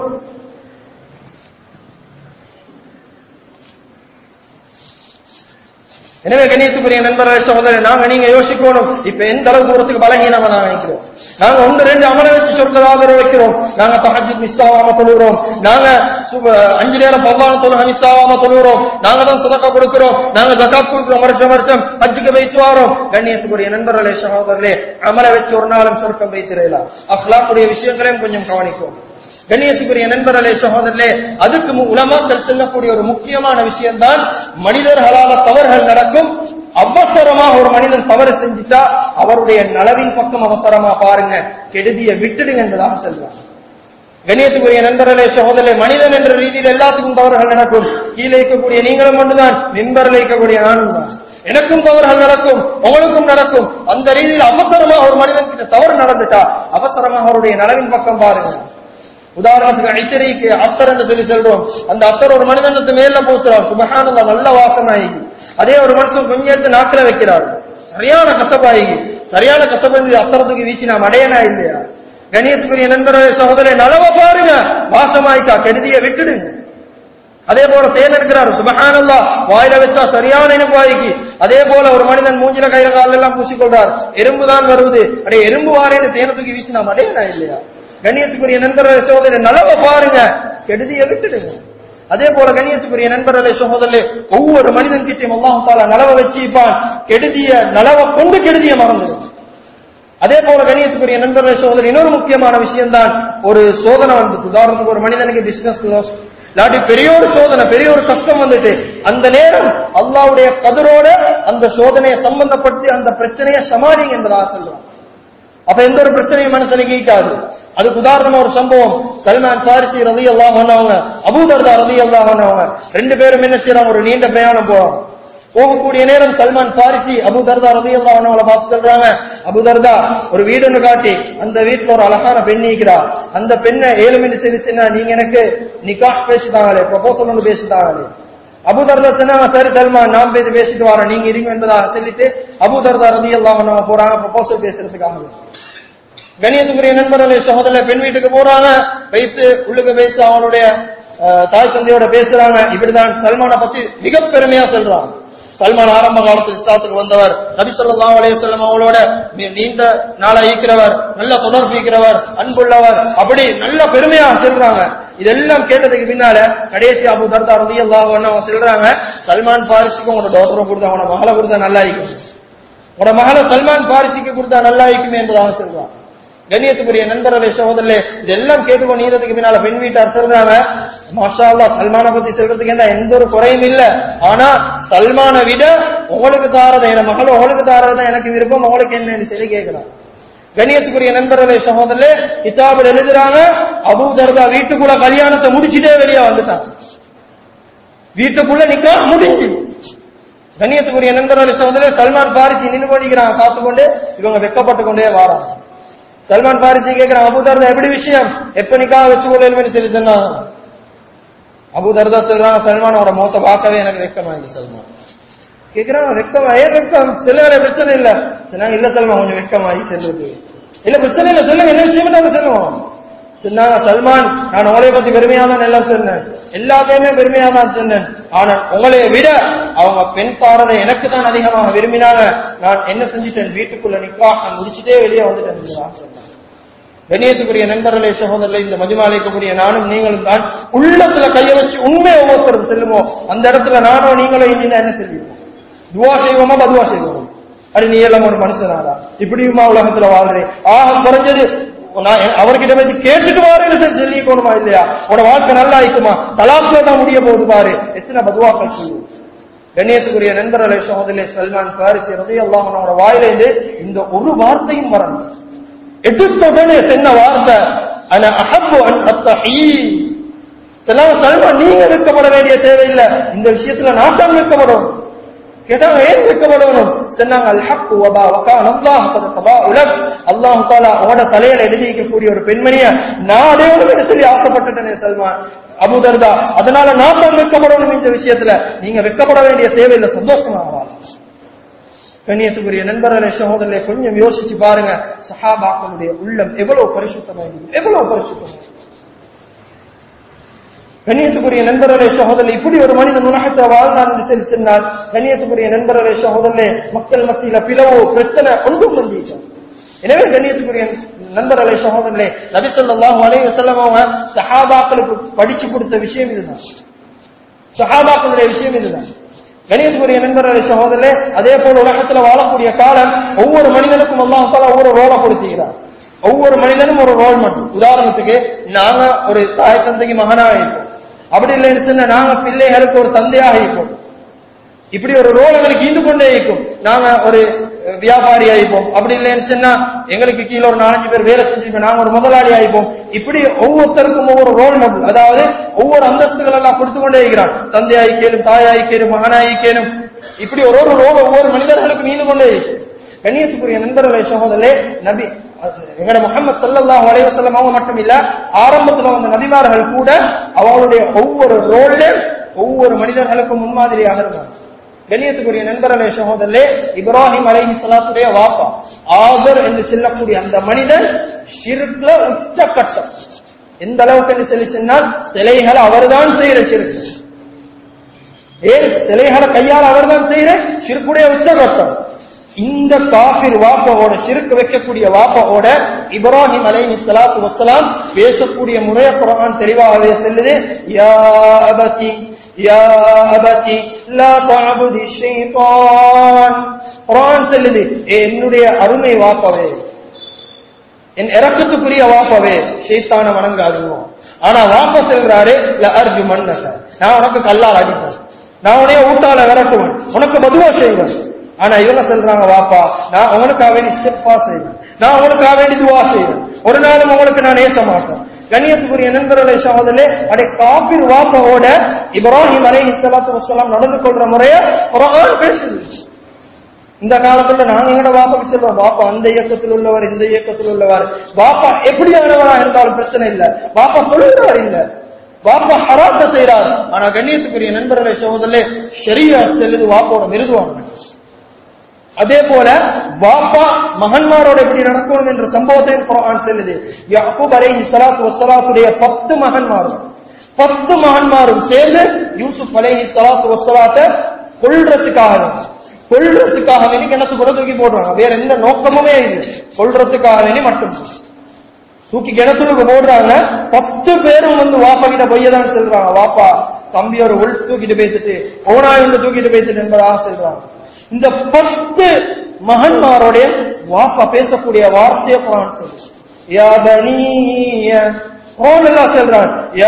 எனவே கணேசுக்குரிய நண்பர்களே சகோதரர் நாங்க நீங்க யோசிக்கணும் இப்ப எந்த அளவு தூரத்துக்கு பலகீனமா நாங்க நினைக்கிறோம் நாங்க ஒன்று ரெண்டு அமல வச்சு சொற்கள் ஆதரவு வைக்கிறோம் நாங்க தஹஜ்ஜுத் மிஸ் ஆகாம தொழுகிறோம் நாங்க சுப- அஞ்சு நேரம் பவ்வான தொழுக மிஸ் ஆகாம தொழுகிறோம் நாங்க தான் சதக்கா கொடுக்கிறோம் நாங்க ஜகாத் கொடுக்கிறோம் வருஷம் வருஷம் ஹஜ்ஜுக்கு வைத்து வாரோம் கண்ணியத்துக்குரிய நண்பர்களே சகோதரர்களே அமல வச்சு ஒரு நாளும் சொர்க்கம் வைத்திரலாம் அஹ்லாக்குடைய விஷயங்களையும் கொஞ்சம் கவனிக்கும் கண்ணியத்துக்குரிய நண்பர்களே சகோதரர்களே அதுக்கு மு- உலமாக்கள் சொல்லக்கூடிய ஒரு முக்கியமான விஷயம்தான் மனிதர்களால தவறுகள் நடக்கும் அவசரமாக ஒரு மனிதன் தவறு செஞ்சுட்டா அவருடைய நலவின் பக்கம் அவசரமா பாருங்க கெடுதிய விட்டுடுங்க என்பதாக சொல்றாங்க கண்ணியத்துக்குரிய நண்பர்களே சகோதரே மனிதன் என்ற ரீதியில் எல்லாத்துக்கும் தவறுகள் நடக்கும் கீழே இருக்கக்கூடிய நீங்களும் மட்டும்தான் மின்பரில் இருக்கக்கூடிய நானும் தான் எனக்கும் தவறுகள் நடக்கும் உங்களுக்கும் நடக்கும் அந்த ரீதியில் அவசரமா ஒரு மனிதன் கிட்ட தவறு நடந்துட்டா அவசரமாக அவருடைய நலவின் பக்கம் பாருங்க உதாரணத்துக்கு ஐத்தரிக்கு அத்தர் என்று சொல்லி சொல்றோம் அந்த அத்தர் ஒரு மனிதனுக்கு மேல பூசுறார் சுபகானந்த நல்ல வாசனாகி அதே ஒரு மனுஷன் கொஞ்சம் எடுத்து நாக்கில வைக்கிறார் சரியான கசப்பாகி சரியான கசப்பு அத்தரத்துக்கு வீசினா மடையனா இல்லையா கணியத்துக்குரிய நண்பர்களே சகோதரே நலவ பாருங்க வாசமாய்க்கா கெடுதிய விட்டுடுங்க அதே போல தேன் எடுக்கிறாரு சுபஹானல்லா வாயில வச்சா சரியான இனிப்பாய்க்கு அதே போல ஒரு மனிதன் மூஞ்சில கையில கால எல்லாம் பூசிக்கொள்றார் எறும்பு தான் வருவது அடே எறும்பு வாரேன்னு தேனை தூக்கி வீசினா மடையனா இல்லையா கண்ணியத்துக்குரிய நண்பர்களே சகோதரே நலவ பாருங்க கெடுதிய விட்டுடுங்க அதே போல கண்ணியத்துக்குரிய நண்பர்களே சகோதரே ஒவ்வொரு மனிதன் கிட்டையும் அல்லாஹ் தாலா நலவ வச்சிப்பான் கெடுதிய நலவ கொண்டு கெடுதிய மறந்துடும் அதே போல கண்ணியத்துக்குரிய நண்பர்களே சகோதரர் இன்னொரு முக்கியமான விஷயம் தான் ஒரு சோதனை வந்து உதாரணத்துக்கு ஒரு மனிதனுக்கு பிசினஸ் லாஸ் இல்லாட்டி பெரிய ஒரு சோதனை பெரிய ஒரு கஷ்டம் வந்துட்டு அந்த நேரம் அல்லாவுடைய கதிரோட அந்த சோதனையை சம்பந்தப்படுத்தி அந்த பிரச்சனையை சமாளிங்க என்பதாக சொல்றான் அப்ப எந்த ஒரு பிரச்சனையும் மனசுல ஈட்டாது அதுக்கு உதாரணமா ஒரு சம்பவம் சல்மான் பாரிசி ரதி எல்லாம் பண்ணவங்க அபூதர்தா ரதி எல்லாம் பண்ணவங்க ரெண்டு பேரும் என்ன செய்யறாங்க ஒரு நீண்ட பிரயாணம் போறாங்க போகக்கூடிய நேரம் சல்மான் பாரிசி அபு தர்தா ரதி அவங்கள பார்த்து சொல்றாங்க அபு தர்தா ஒரு வீடு ஒன்று காட்டி அந்த வீட்டுல ஒரு அழகான பெண் நீக்கிறா அந்த பெண்ணை ஏழு மணி சரி சொன்னா நீங்க எனக்கு நிக்காஹ் பேசிட்டாங்களே ப்ரொபோசல் ஒன்று பேசிட்டாங்களே அபு தர்தா சொன்னாங்க சரி சல்மான் நான் பேசி பேசிட்டு வரேன் நீங்க இருங்க என்பதாக சொல்லிட்டு அபு தர்தா ரதி எல்லாம் போறாங்க ப்ரொபோசல் பேசுறதுக்காக கணியத்துக்குரிய நண்பர்களே சகோதர பெண் வீட்டுக்கு போறாங்க வைத்து உள்ளுக்கு பேசி அவனுடைய அஹ், தாய் தந்தையோட பேசுறாங்க இப்படிதான் சல்மானை பத்தி மிக பெருமையா சொல்றாங்க சல்மான் ஆரம்ப காலத்தில் இஸ்லாத்துக்கு வந்தவர் நபி ஸல்லல்லாஹு அலைஹி வஸல்லம் அவங்களோட நீ- நீண்ட நாளா ஈக்கிறவர் நல்ல தொடர்பு ஈக்கிறவர் அன்புள்ளவர் அப்படி நல்ல பெருமையா சொல்றாங்க இதெல்லாம் கேட்டதுக்கு பின்னால கடைசி அபு தர்தா ரலியல்லாஹு அன்ஹு அவங்க சொல்றாங்க சல்மான் பாரிசிக்கு உங்களோட டாக்டரை கொடுத்தா உங்களோட மகளை கொடுத்தா நல்லா இருக்கும் உங்களோட மகளை சல்மான் பாரிசிக்கு கொடுத்தா நல்லா இருக்குமே என்பதாக சொல்றான் கண்ணியத்துக்குரிய நண்பர்களே சகோதரர்களே இதெல்லாம் கேட்டுக்கொண்டு நீரத்துக்கு பின்னால பெண் வீட்டார் சொல்றாங்க மாஷா அல்லாஹ் சல்மான பத்தி சொல்றதுக்கு என்ன எந்த ஒரு குறையும் இல்ல ஆனா சல்மானை விட உங்களுக்கு தாரதை என் மகள் உங்களுக்கு தாரதான் எனக்கு விருப்பம் உங்களுக்கு என்னன்னு சொல்லி கேட்கலாம் கண்ணியத்துக்குரிய நண்பர்களே சகோதரர்களே கிதாபில் எழுதுறாங்க அபூ தர்கா வீட்டுக்குள்ள கல்யாணத்தை முடிச்சிட்டே வெளியே வந்துட்டாங்க வீட்டுக்குள்ள நிக்கா முடிஞ்சு கண்ணியத்துக்குரிய நண்பர்களே சகோதரே சல்மான் பாரிசி நின்று கொண்டிருக்கிறாங்க காத்துக்கொண்டு இவங்க வெக்கப்பட்டு கொண்டே வாராங்க சல்மான் பாரிசி கேட்கிறான் அபு தர்தா எப்படி விஷயம் எப்ப நிக்கா வச்சு கொள்ளணும்னு சொல்லி சொன்னாங்க அபு தர்தா சொல்றாங்க சல்மானோட மோத்த பார்க்கவே எனக்கு வெக்கமாயிடுச்சு சல்மான் கேக்குறாங்க வெக்கமா ஏன் வெக்கம் சொல்லுங்க பிரச்சனை இல்ல சொன்னாங்க இல்ல சல்மான் கொஞ்சம் வெக்கமாயி செல்லுது இல்ல பிரச்சனை இல்ல சொல்லுங்க என்ன விஷயம் நாங்க சொல்லுவோம் சொன்னாங்க சல்மான் நான் உங்களைய பத்தி பெருமையா தான் எல்லாம் சொன்னேன் எல்லாத்தையுமே பெருமையா தான் சொன்னேன் ஆனா உங்களைய விட அவங்க பெண் தாரதை எனக்கு தான் அதிகமாக விரும்பினாங்க நான் என்ன செஞ்சிட்டேன் வீட்டுக்குள்ள நிக்கா நான் முடிச்சுட்டே வெளியே வந்துட்டேன் என்பதாக சொன்னாங்க. கண்ணியத்துக்குரிய நண்பர்களே சகோதரர்களே இந்த மதிமாலைக்கக்கூடிய நானும் நீங்களும் தான் உள்ளத்துல கைய வச்சு உண்மை ஒவ்வொருத்தரும் செல்லுமோ அந்த இடத்துல நானோ நீங்களோ இனி என்ன செல்வோம் துவா செய்வோமா பதுவா செய்வோமா அடி நீ எல்லாம் ஒரு மனுஷனாரா இப்படியுமா உலகத்துல வாழ்றேன் ஆக குறைஞ்சது நான் எ- அவர்கிட்ட போய் கேட்டுட்டு வாருன்னு சொல்லி போகணுமா இல்லையா உன வாழ்க்கை நல்லா இருக்குமா தலாப்ல தான் முடிய போகுது பாரு எத்தனை பதுவாக்கள் சொல்லுவோம் கணேசுக்குரிய நண்பர்களே சகோதரே சல்மான் பாரிசி ரதி அல்லாஹனோட வாயிலிருந்து இந்த ஒரு வார்த்தையும் வரணும் எடுத்த உடனே சொன்ன வார்த்தை அன அஹப்பு அன் அத்தஹீ சொல்லாம சல்மான் நீங்க வெட்கப்பட வேண்டிய தேவையில்லை இந்த விஷயத்துல நான் தான் வெட்கப்படும் கேட்டாங்க ஏன் வெட்கப்படணும் சொன்னாங்க அல் ஹக் வபா வகான் அல்லாஹ் கத தபா உலக் அல்லாஹ் தாலா அவனோட தலையில எழுதி வைக்கக்கூடிய ஒரு பெண்மணிய நான் அடையணும் சொல்லி ஆசைப்பட்டுட்டேனே சல்மான் அபு தர்தா அதனால நான் தான் வெட்கப்படணும் இந்த விஷயத்துல நீங்க வெட்கப்பட வேண்டிய தேவையில்லை சந்தோஷமா வாழலாம் கண்ணியத்துக்குரிய நண்பர்களே சகோதரர்களே கொஞ்சம் யோசிச்சு பாருங்க சஹாபாக்களுடைய உள்ளம் எவ்வளவு பரிசுத்தமா இருக்கு எவ்வளவு பரிசுத்தமா இருக்கு. கண்ணியத்துக்குரிய நண்பர்களே சகோதரர்களே இப்படி ஒரு மனிதன் உலகத்தை வாழ்ந்தான் என்று சொல்லி சொன்னால் கண்ணியத்துக்குரிய நண்பர்களே சகோதரர்களே மக்கள் மத்தியில பிளவு பிரச்சனை ஒன்றும் வந்திருக்கும் எனவே கண்ணியத்துக்குரிய நண்பர்களே சகோதரர்களே நபி ஸல்லல்லாஹு அலைஹி வஸல்லம் அவங்க சஹாபாக்களுக்கு படிச்சு கொடுத்த விஷயம் இதுதான் சஹாபாக்களுடைய விஷயம் இதுதான் கணியத்துக்குரிய நண்பர்களே சகோதரர்களே அதே போல உலகத்துல வாழக்கூடிய காலம் ஒவ்வொரு மனிதனுக்கும் அல்லாஹ் தாலா ஒவ்வொரு ரோலை கொடுத்துக்கிறார் ஒவ்வொரு மனிதனும் ஒரு ரோல் மட்டும் உதாரணத்துக்கு நாங்க ஒரு தாய் தந்தைக்கு மகனாக இருப்போம் அப்படி இல்லைன்னு சொன்னா நாங்க பிள்ளைகளுக்கு ஒரு தந்தையாக இருப்போம் இப்படி ஒரு ரோல் எங்களுக்கு ஈண்டு கொண்டே இருக்கும் நாங்க ஒரு அஹ், வியாபாரி ஆயிப்போம் அப்படி இல்லைன்னு சொன்னா எங்களுக்கு கீழே ஒரு நாலஞ்சு பேர் வேலை செஞ்சிருப்போம் நாங்க ஒரு முதலாளி ஆயிப்போம் இப்படி ஒவ்வொருத்தருக்கும் ஒவ்வொரு ரோல் மாடல் அதாவது ஒவ்வொரு அந்தஸ்துகள் எல்லாம் கொடுத்து கொண்டே இருக்கிறான் தந்தையாய் கேளும் தாயாய் கேளும் மகனாய் கேளும் இப்படி ஒரு ஒரு ரோல் ஒவ்வொரு மனிதர்களுக்கும் ஈண்டு கொண்டே இருக்கும் கண்ணியத்துக்குரிய நண்பர்களே சகோதரே நபி எங்கட முகமது ஸல்லல்லாஹு அலைஹி வஸல்லம் அவங்க மட்டும் இல்ல ஆரம்பத்துல வந்த நபிமார்கள் கூட அவங்களுடைய ஒவ்வொரு ரோல்ல ஒவ்வொரு மனிதர்களுக்கும் முன்மாதிரியாக இருந்தாங்க கண்ணியத்துக்குரிய நண்பர்களே சகோதரே இப்ராஹிம் அலைஹி ஸலாத்துடைய வாப்பா ஆதர் என்று சொல்லக்கூடிய அந்த மனிதன் ஷிருக்ல உச்சக்கட்டம் எந்த அளவுக்கு சொல்லி சொன்னால் சிலைகளை அவர்தான் செய்யற சிறுக்கு ஏன் சிலைகளை கையால் அவர்தான் செய்யற சிறுக்குடைய உச்சகட்டம் இந்த காபிர் வாப்பாவோட சிறுக்கு வைக்கக்கூடிய வாப்பாவோட இப்ராஹிம் அலை சலாத்து வசலாம் பேசக்கூடிய முறைய குரான் தெளிவாகவே செல்லுது யா அபதி யா அபதி லா தஅபுதி ஷைத்தான் குரான் சொல்லுது "ஏ என்னுடைய அருமை வாப்பாவே என் இறக்கத்துக்குரிய வாப்பாவே ஷைத்தான வணங்காதுங்க ஆனா வாப்பா செல்றாரு "ல அர்ஜு மன்னக நான் உனக்கு கல்லால் அடிப்பேன் நான் உனைய ஊட்டால விரட்டுவேன் உனக்கு மதுவா செய்வேன் ஆனா இவங்க சொல்றாங்க வாப்பா நான் உங்களுக்காக வேண்டி ஸ்டெப்பா செய்வேன் நான் உங்களுக்காக வேண்டி துவா செய்வேன் ஒரு நாளும் உங்களுக்கு நான் நேச மாட்டேன் கண்ணியத்துக்குரிய நண்பர்களை சகோதரே அடே காபிர் வாப்பாவோட இப்ராஹிம் அலை இஸ்லாத்து வசலாம் நடந்து கொள்ற முறைய குரான் பேசுது இந்த காலத்துல நாங்க எங்கட பாப்பாக்கு சொல்றோம் பாப்பா அந்த இயக்கத்தில் உள்ளவர் இந்த இயக்கத்தில் உள்ளவர் பாப்பா எப்படியானவரா இருந்தாலும் பிரச்சனை இல்ல பாப்பா தொழுகிறார் இல்ல பாப்பா ஹராத்த செய்யறார் ஆனா கண்ணியத்துக்குரிய நண்பர்களை சகோதரே ஷரியா செல்லுது வாப்போட மிருதுவாங்க அதே போல பாப்பா மகன்மாரோட எப்படி நடக்கணும் என்ற சம்பவத்தை குர்ஆன் செல்லுது யாக்கூப் அலைஹி ஸலாத்து வஸ்ஸலாத்துடைய பத்து மகன்மாரும் பத்து மகன்மாரும் சேர்ந்து யூசுப் அலைஹி ஸலாத்து வஸ்ஸலாத்தை கொல்றதுக்காக கொல்றதுக்காக வேண்டி கிணத்துக்குள்ள தூக்கி போடுறாங்க வேற எந்த நோக்கமுமே இல்லை கொல்றதுக்காக வேண்டி மட்டும் தூக்கி கிணத்துக்கு போடுறாங்க பத்து பேரும் வந்து வாப்பா கிட்ட பொய்யதான் சொல்றாங்க வாப்பா தம்பி ஒரு உள் தூக்கிட்டு பேசிட்டு ஓனாய் ஒன்று தூக்கிட்டு பேசிட்டு என்பதாக சொல்றாங்க இந்த பத்து மகன்மாரோடைய வாப்பா பேசக்கூடிய வார்த்தையை குரான் சொல்லு யா பனிய قول الله سبحانه يا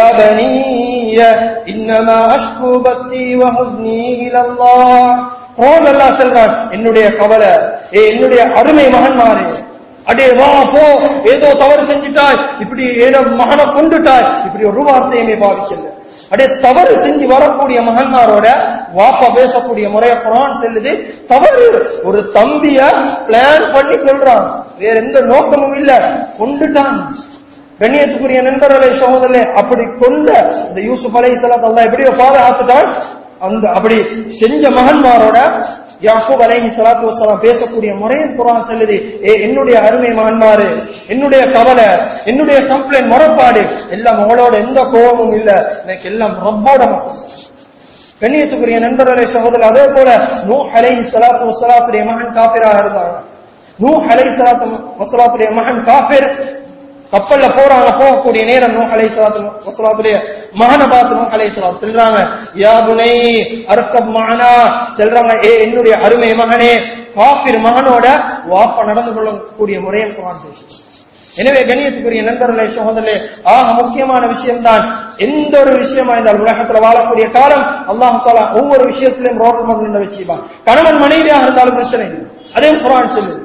بني إنما أشكو بثي وحزني إلى الله قول الله سبحانه என்னுடைய கவலை ஏ என்னுடைய அருமை மகன்மாரே அடே வா போ ஏதோ தவறு செஞ்சிட்டாய் இப்படி ஏதோ மகனை கொண்டுட்டாய் இப்படி ஒரு வார்த்தையுமே பாவிக்கல அடே தவறு செஞ்சு வரக்கூடிய மகன்மாரோட வாப்பா பேசக்கூடிய முறைய குரான் செல்லுது தவறு ஒரு தம்பிய பிளான் பண்ணி கொள்றான் வேற எந்த நோக்கமும் இல்ல கொண்டுட்டான் கண்ணியத்துக்குரிய நண்பர்களை சகோதரே அப்படி கொண்ட இந்த யூசுப் அலை சலாத் எப்படியோ பாதுகாத்துட்டால் அந்த அப்படி செஞ்ச மகன்மாரோட யாக்கூப் அலைஹி ஸலாத்து வஸலாம் பேசக்கூடிய முறையின் குர்ஆன் சொல்லுது ஏ என்னுடைய அருமை மகன்மாரு என்னுடைய கவலை என்னுடைய கம்ப்ளைண்ட் முறைப்பாடு எல்லாம் உங்களோட எந்த கோபமும் இல்ல எனக்கு எல்லாம் ரப்போட மட்டும் கண்ணியத்துக்குரிய நண்பர்களை சகோதரர் அதே போல நூ அலைஹி ஸலாத்து வஸலாத்துடைய மகன் காபிராக இருந்தாங்க நூ அலைஹி ஸலாத்து வஸலாத்துடைய மகன் காபிர் கப்பல்ல போறாங்க போகக்கூடிய நேரம் நூஹ் அலைஹி ஸலாத்து வஸலாத்துடைய மகனை பார்த்து நூஹ் அலைஹி ஸலாத்து சொல்றாங்க யா புனை அர்கப் மஅனா சொல்றாங்க ஏ என்னுடைய அருமை மகனே காபிர் மகனோட வாப்ப நடந்து கொள்ளக்கூடிய முறையை குர்ஆன் பேசுது எனவே கண்ணியத்துக்குரிய நண்பர்களே சகோதரர்களே ஆக முக்கியமான விஷயம்தான் எந்த ஒரு விஷயமா இருந்தால் உலகத்துல வாழக்கூடிய காலம் அல்லாஹ் தாலா ஒவ்வொரு விஷயத்திலும் ரோல் மாடல் வச்சுப்பான் கணவன் மனைவியாக இருந்தாலும் பிரச்சனை இல்லை அதே குரான் சொல்லுது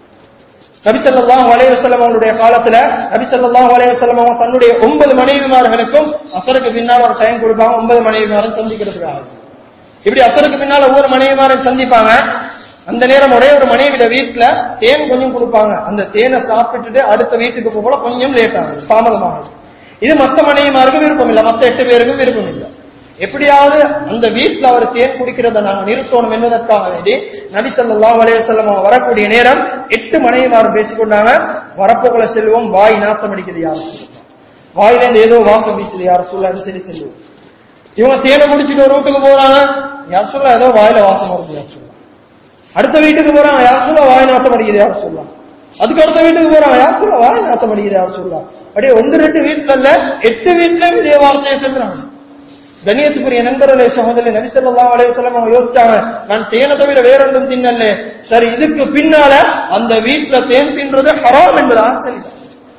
நபிசல்லாஹ் வலைவசல்லம் அவங்களுடைய காலத்துல நபிசல்லாஹ் வலைவசல்லம் அவங்க தன்னுடைய ஒன்பது மனைவிமார்களுக்கும் அசருக்கு பின்னால் ஒரு டைம் கொடுப்பாங்க ஒன்பது மனைவிமாரும் சந்திக்கிறதுக்காக இப்படி அசருக்கு பின்னால் ஒவ்வொரு மனைவிமாரும் சந்திப்பாங்க அந்த நேரம் ஒரே ஒரு மனைவிட வீட்டுல தேன் கொஞ்சம் கொடுப்பாங்க அந்த தேனை சாப்பிட்டுட்டு அடுத்த வீட்டுக்கு போக கொஞ்சம் லேட் ஆகுது தாமதமாகுது இது மத்த மனைவிமாருக்கும் விருப்பம் இல்லை மத்த எட்டு பேருக்கும் விருப்பம் இல்லை எப்படியாவது அந்த வீட்டுல அவர் தேன் குடிக்கிறத நாங்க நிறுத்தணும் என்பதற்காக வேண்டி நபி ஸல்லல்லாஹு அலைஹி வஸல்லம் அவங்க வரக்கூடிய நேரம் எட்டு மனைவிமாரும் பேசிக்கொண்டாங்க வரப்போக்குள்ள செல்வம் வாய் நாத்தம் அடிக்குது யார் வாயில இருந்து ஏதோ வாசம் வீசுது யார் சொல்ல சரி செல்வம் இவங்க தேனை குடிச்சிட்டு ஒரு வீட்டுக்கு போறாங்க யார் சொல்ல ஏதோ வாயில வாசம் வருது யார் சொல்லலாம் அடுத்த வீட்டுக்கு போறாங்க யார் சொல்ல வாய் நாத்தம் அடிக்குது யார் சொல்லலாம் அதுக்கு அடுத்த வீட்டுக்கு போறாங்க யார் சொல்ல வாய் நாத்தம் அடிக்குது யார் சொல்லலாம் அப்படியே ஒன்று ரெண்டு வீட்டுல இல்ல எட்டு வீட்டுலயும் இதே வார்த்தையை சொல்றாங்க கண்ணியத்துக்குரிய நண்பர்களே சகோதரி நபிசல்லா அலைவசல்லம் அவங்க யோசிச்சாங்க நான் தேனை தவிர வேற ஒன்றும் தின்னல்ல சரி இதுக்கு பின்னால அந்த வீட்டுல தேன் தின்றது ஹராம் என்பதாக சொல்லிட்டாங்க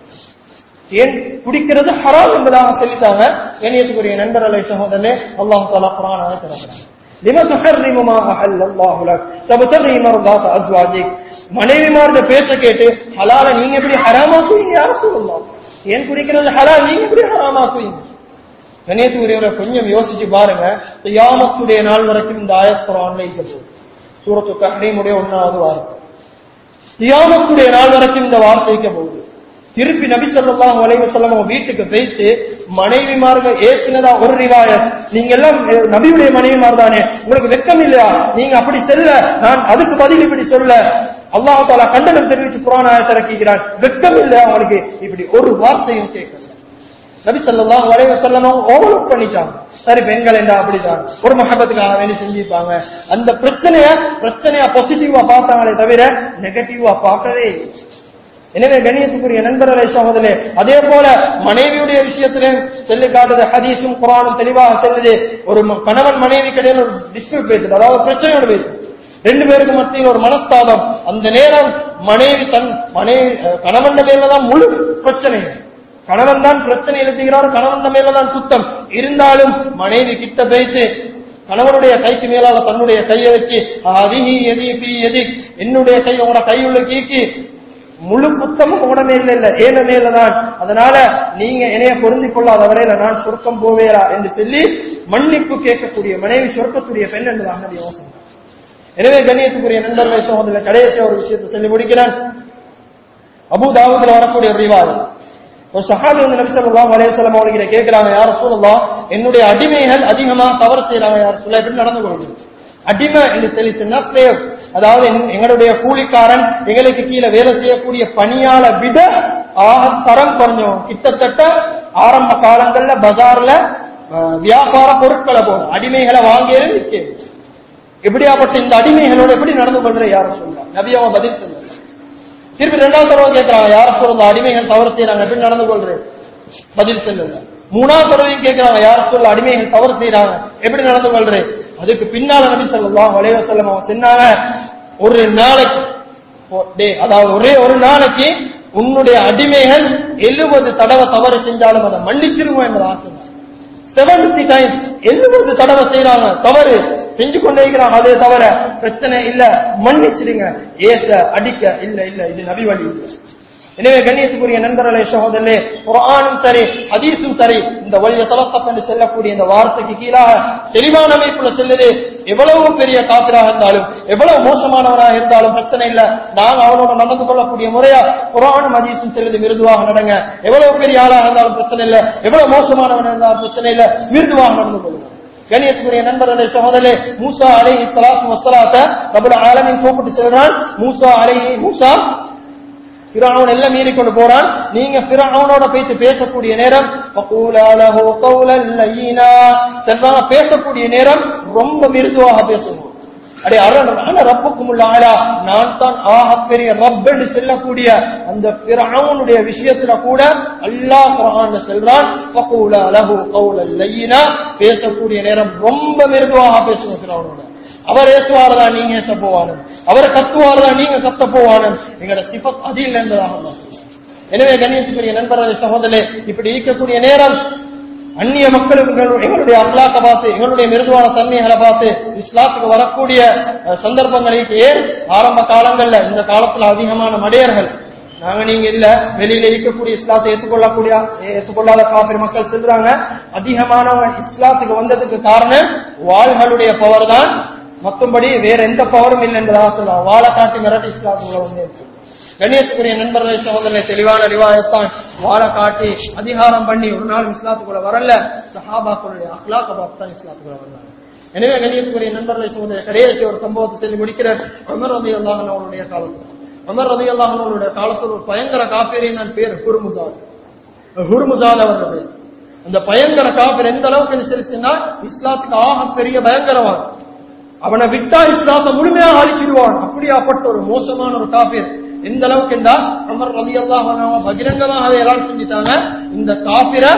தேன் குடிக்கிறது ஹராம் என்பதாக சொல்லிட்டாங்க கண்ணியத்துக்குரிய நண்பர்களே சகோதரனே அல்லாஹ் தாலா குரான் திறக்கிறாங்க لم تحرم ما أحل الله لك تبتغي مرضات أزواجك மனைவிமார்கிட்ட பேச கேட்டு ஹலால நீங்க எப்படி ஹராமாக்குவீங்க யார சொல்லலாம் ஏன் குடிக்கிறது ஹலால் நீங்க எப்படி ஹராமாக்குவீங்க கணேத்துக்குரியவரை கொஞ்சம் யோசிச்சு பாருங்க கியாமத்துடைய நாள் வரைக்கும் இந்த ஆயத் குரான்ல இருக்க போகுது சூரத்து தஹ்ரீமுடைய ஒன்னாவது வார்த்தை கியாமத்துடைய நாள் வரைக்கும் இந்த வார்த்தை இருக்க போகுது திருப்பி நபி ஸல்லல்லாஹு அலைஹி வஸல்லம் வீட்டுக்கு போயிட்டு மனைவிமார்கள் ஏசினதா ஒரு ரிவாயத் நீங்க எல்லாம் நபியுடைய மனைவிமார் தானே உங்களுக்கு வெக்கம் இல்லையா நீங்க அப்படி செல்ல நான் அதுக்கு பதில் இப்படி சொல்ல அல்லாஹ் தாலா கண்டனம் தெரிவிச்சு குரான் ஆயத்தை இறக்கிக்கிறான் வெட்கம் இல்லை அவங்களுக்கு இப்படி ஒரு வார்த்தையும் கேட்கல நபி ஸல்லல்லாஹு அலைஹி வஸல்லம் ஓவர்லுக் பண்ணிட்டாங்க சரி பெண்கள் என்றா அப்படிதான் ஒரு மஹபத்துக்காக வேண்டி செஞ்சிருப்பாங்க அந்த பிரச்சனைய பிரச்சனையா பாசிட்டிவா பார்த்தாங்களே தவிர நெகட்டிவா பார்க்கவே இல்லை. எனவே கண்ணியத்துக்குரிய நண்பர்களை சகோதரே அதே போல மனைவியுடைய விஷயத்திலே சொல்லி காட்டுது ஹதீஸும் குரானும் தெளிவாக செல்லுது ஒரு ம- கணவன் மனைவி கிடையாது ஒரு டிஸ்பியூட் பேசுது அதாவது பிரச்சனையோட பேசுது ரெண்டு பேருக்கு மத்தியில் ஒரு மனஸ்தாபம் அந்த நேரம் மனைவி தன் மனைவி அஹ், கணவன் மேலதான் முழு பிரச்சனை கணவன் தான் பிரச்சனை எழுதுகிறார் கணவன் மேலதான் சுத்தம் இருந்தாலும் மனைவி கிட்ட பேசி கணவனுடைய கைக்கு மேலால தன்னுடைய கையை வச்சு அதிகி எதி பி எதி என்னுடைய கை உங்களோட கையுள்ள கீக்கி முழு புத்தமும் உடனே இல்ல இல்ல ஏன மேலதான் அதனால நீங்க என்னைய பொருந்தி கொள்ளாத வரையில நான் சொர்க்கம் போவேரா என்று சொல்லி மன்னிப்பு கேட்கக்கூடிய மனைவி சொர்க்கக்கூடிய பெண் என்பதாக நபி யோசனை எனவே கண்ணியத்துக்குரிய நண்பர்களை சகோதரர் கடைசி ஒரு விஷயத்தை சொல்லி முடிக்கிறான் அபு தாவூதுல வரக்கூடிய ஒரு ரிவாதம் ஒரு சஹாபி வந்து நபி ஸல்லல்லாஹு அலைஹி வஸல்லம் அவர்கிட்ட கேக்குறாங்க யார் ரசூலுல்லாஹ் என்னுடைய அடிமைகள் அதிகமா தவறு செய்றாங்க யார் சொல்ல எப்படி நடந்து கொள்வது அடிமை என்று சொல்லி சொன்னா slave. அதாவது எங்க- எங்களுடைய கூலிக்காரன் எங்களுக்கு கீழே வேலை செய்யக்கூடிய பணியாள விட ஆக தரம் குறைஞ்சவன் கிட்டத்தட்ட ஆரம்ப காலங்கள்ல பஜார்ல அஹ், வியாபார பொருட்களை போல அடிமைகளை வாங்கியே விற்கிறது எப்படியாப்பட்ட இந்த அடிமைகளோட எப்படி நடந்து கொள்ற யாரும் சொல்லலாம் நபி அவன் பதில் சொல்ல திருப்பி ரெண்டாவது தடவை கேட்கிறாங்க யார சொல்ற அடிமைகள் தவறு செய்யறாங்க எப்படி நடந்து கொள்றேன் பதில் சொல்லுங்க மூணாவது தடவையும் கேட்கிறாங்க யார சொல்ல அடிமைகள் தவறு செய்யறாங்க எப்படி நடந்து கொள்றேன் அதுக்கு பின்னால நபி சொல்லலாம் வளைவ செல்லம் அவங்க சொன்னாங்க ஒரு நாளைக்கு ஓ, டேய், அதாவது ஒரே ஒரு நாளைக்கு உன்னுடைய அடிமைகள் எழுபது தடவை தவறு செஞ்சாலும் அதை மன்னிச்சிருவோம் என்பது ஆசை செவன்டி டைம்ஸ் எழுபது தடவை செய்யறாங்க தவறு செஞ்சு கொண்டே இருக்கிறாங்க அதே தவிர பிரச்சனை இல்ல மன்னிச்சிடுங்க ஏச அடிக்க இல்ல இல்ல இது நபி வழி இல்ல. எனவே கண்ணியத்துக்குரிய நண்பர்களே சகோதரே குர்ஆனும் சரி ஹதீஸும் சரி இந்த வழிய தலத்தப் என்று சொல்லக்கூடிய இந்த வார்த்தைக்கு கீழாக தெளிவான அமைப்புல செல்லுது எவ்வளவு பெரிய காப்பிராக இருந்தாலும் எவ்வளவு மோசமானவராக இருந்தாலும் பிரச்சனை இல்ல நாங்க அவனோட நடந்து கொள்ளக்கூடிய முறையா குர்ஆனும் ஹதீஸும் செல்லுது மிருதுவாக நடங்க எவ்வளவு பெரிய ஆளாக இருந்தாலும் பிரச்சனை இல்ல எவ்வளவு மோசமானவன் இருந்தாலும் பிரச்சனை இல்ல மிருதுவாக நடந்து கொள்ளுங்க கண்ணியத்துக்குரிய நண்பர்களே சகோதரே மூசா அலைஹி ஸலாத்து வஸ்ஸலாத்த ரப்பல் ஆலமீன் கூப்பிட்டு சொல்றான் மூசா அலைஹி மூசா ஃபிரௌன் எல்லாம் மீறி கொண்டு போறான் நீங்க ஃபிரௌனோட பேசி பேசக்கூடிய நேரம் ஃபகூலா லஹு கௌலன் லய்யினா செல்வாங்க பேசக்கூடிய நேரம் ரொம்ப மிருதுவாக பேசணும் அடே அரண ரப்புக்கும் ஆளா நான் தான் ஆகப்பெரிய ரப் என்று சொல்லக்கூடிய அந்த ஃபிரௌனுடைய விஷயத்துல கூட அல்லாஹ் குர்ஆன்ல சொல்றான் ஃபகூலா லஹு கௌலன் லய்யினா பேசக்கூடிய நேரம் ரொம்ப மிருதுவாக பேசணும் ஃபிரௌனோட அவர் ஏசுவாரதா நீங்க ஏச போவானும் அவர் கத்துவாரதா நீங்க கத்த போவானும் எங்களோட சிபத் அது இல்லை என்பதாக அல்லாஹ் சொல்றான். எனவே கண்ணியத்துக்குரிய நண்பர்களே சகோதரே இப்படி இருக்கக்கூடிய நேரம் அந்நிய மக்களுக்கு எங்கள்- எங்களுடைய அல்லாக்க பார்த்து எங்களுடைய மிருதுவான தன்மைகளை பார்த்து இஸ்லாத்துக்கு வரக்கூடிய அஹ், சந்தர்ப்பங்களுக்கு ஏன் ஆரம்ப காலங்கள்ல இந்த காலத்துல அதிகமான மடையர்கள் நாங்க நீங்க இல்ல வெளியில இருக்கக்கூடிய இஸ்லாத்தை ஏற்றுக்கொள்ளக்கூடிய ஏற்றுக்கொள்ளாத காபிர் மக்கள் சொல்றாங்க அதிகமானவங்க இஸ்லாத்துக்கு வந்ததுக்கு காரணம் வாள்களுடைய பவர் தான் மத்தபடி வேற எந்த பவரும் இல்லை என்பதாக சொல்லலாம் வாழை காட்டி மிரட்டி இஸ்லாத்துக்குள்ள வந்து கண்ணியத்துக்குரிய நண்பர்களை சகோதரனை தெளிவான ரிவாயத்தான் வாழை காட்டி அதிகாரம் பண்ணி ஒரு நாள் இஸ்லாத்துக்குள்ள வரல சஹாபாக்களுடைய அஹ்லாக்க பார்த்து தான் இஸ்லாத்துக்குள்ள வந்தாங்க எனவே கண்ணியத்துக்குரிய நண்பர்களை சகோதரர் கடைசி ஒரு சம்பவத்தை சொல்லி முடிக்கிறார் உமர் ரதி அல்லாஹன் அவருடைய காலத்தில் உமர் ரதி அல்லாஹன் அவருடைய காலத்தில் ஒரு பயங்கர காப்பீரின் நான் பேர் குருமுசாத் ஹுர்முசாத் அவர்கள் பேர். அந்த பயங்கர காப்பீர் எந்த அளவுக்கு சொல்லி இஸ்லாத்துக்கு ஆக பெரிய பயங்கரவான் அவனை விட்டா இஸ்லாத்தை முழுமையாக அழிச்சிடுவான் அப்படியாப்பட்ட ஒரு மோசமான ஒரு காபீர் எந்த அளவுக்கு என்றால் அமர் ரதி அல்லாஹ் பகிரங்கமாகவே எல்லாம் செஞ்சுட்டாங்க இந்த காபிரை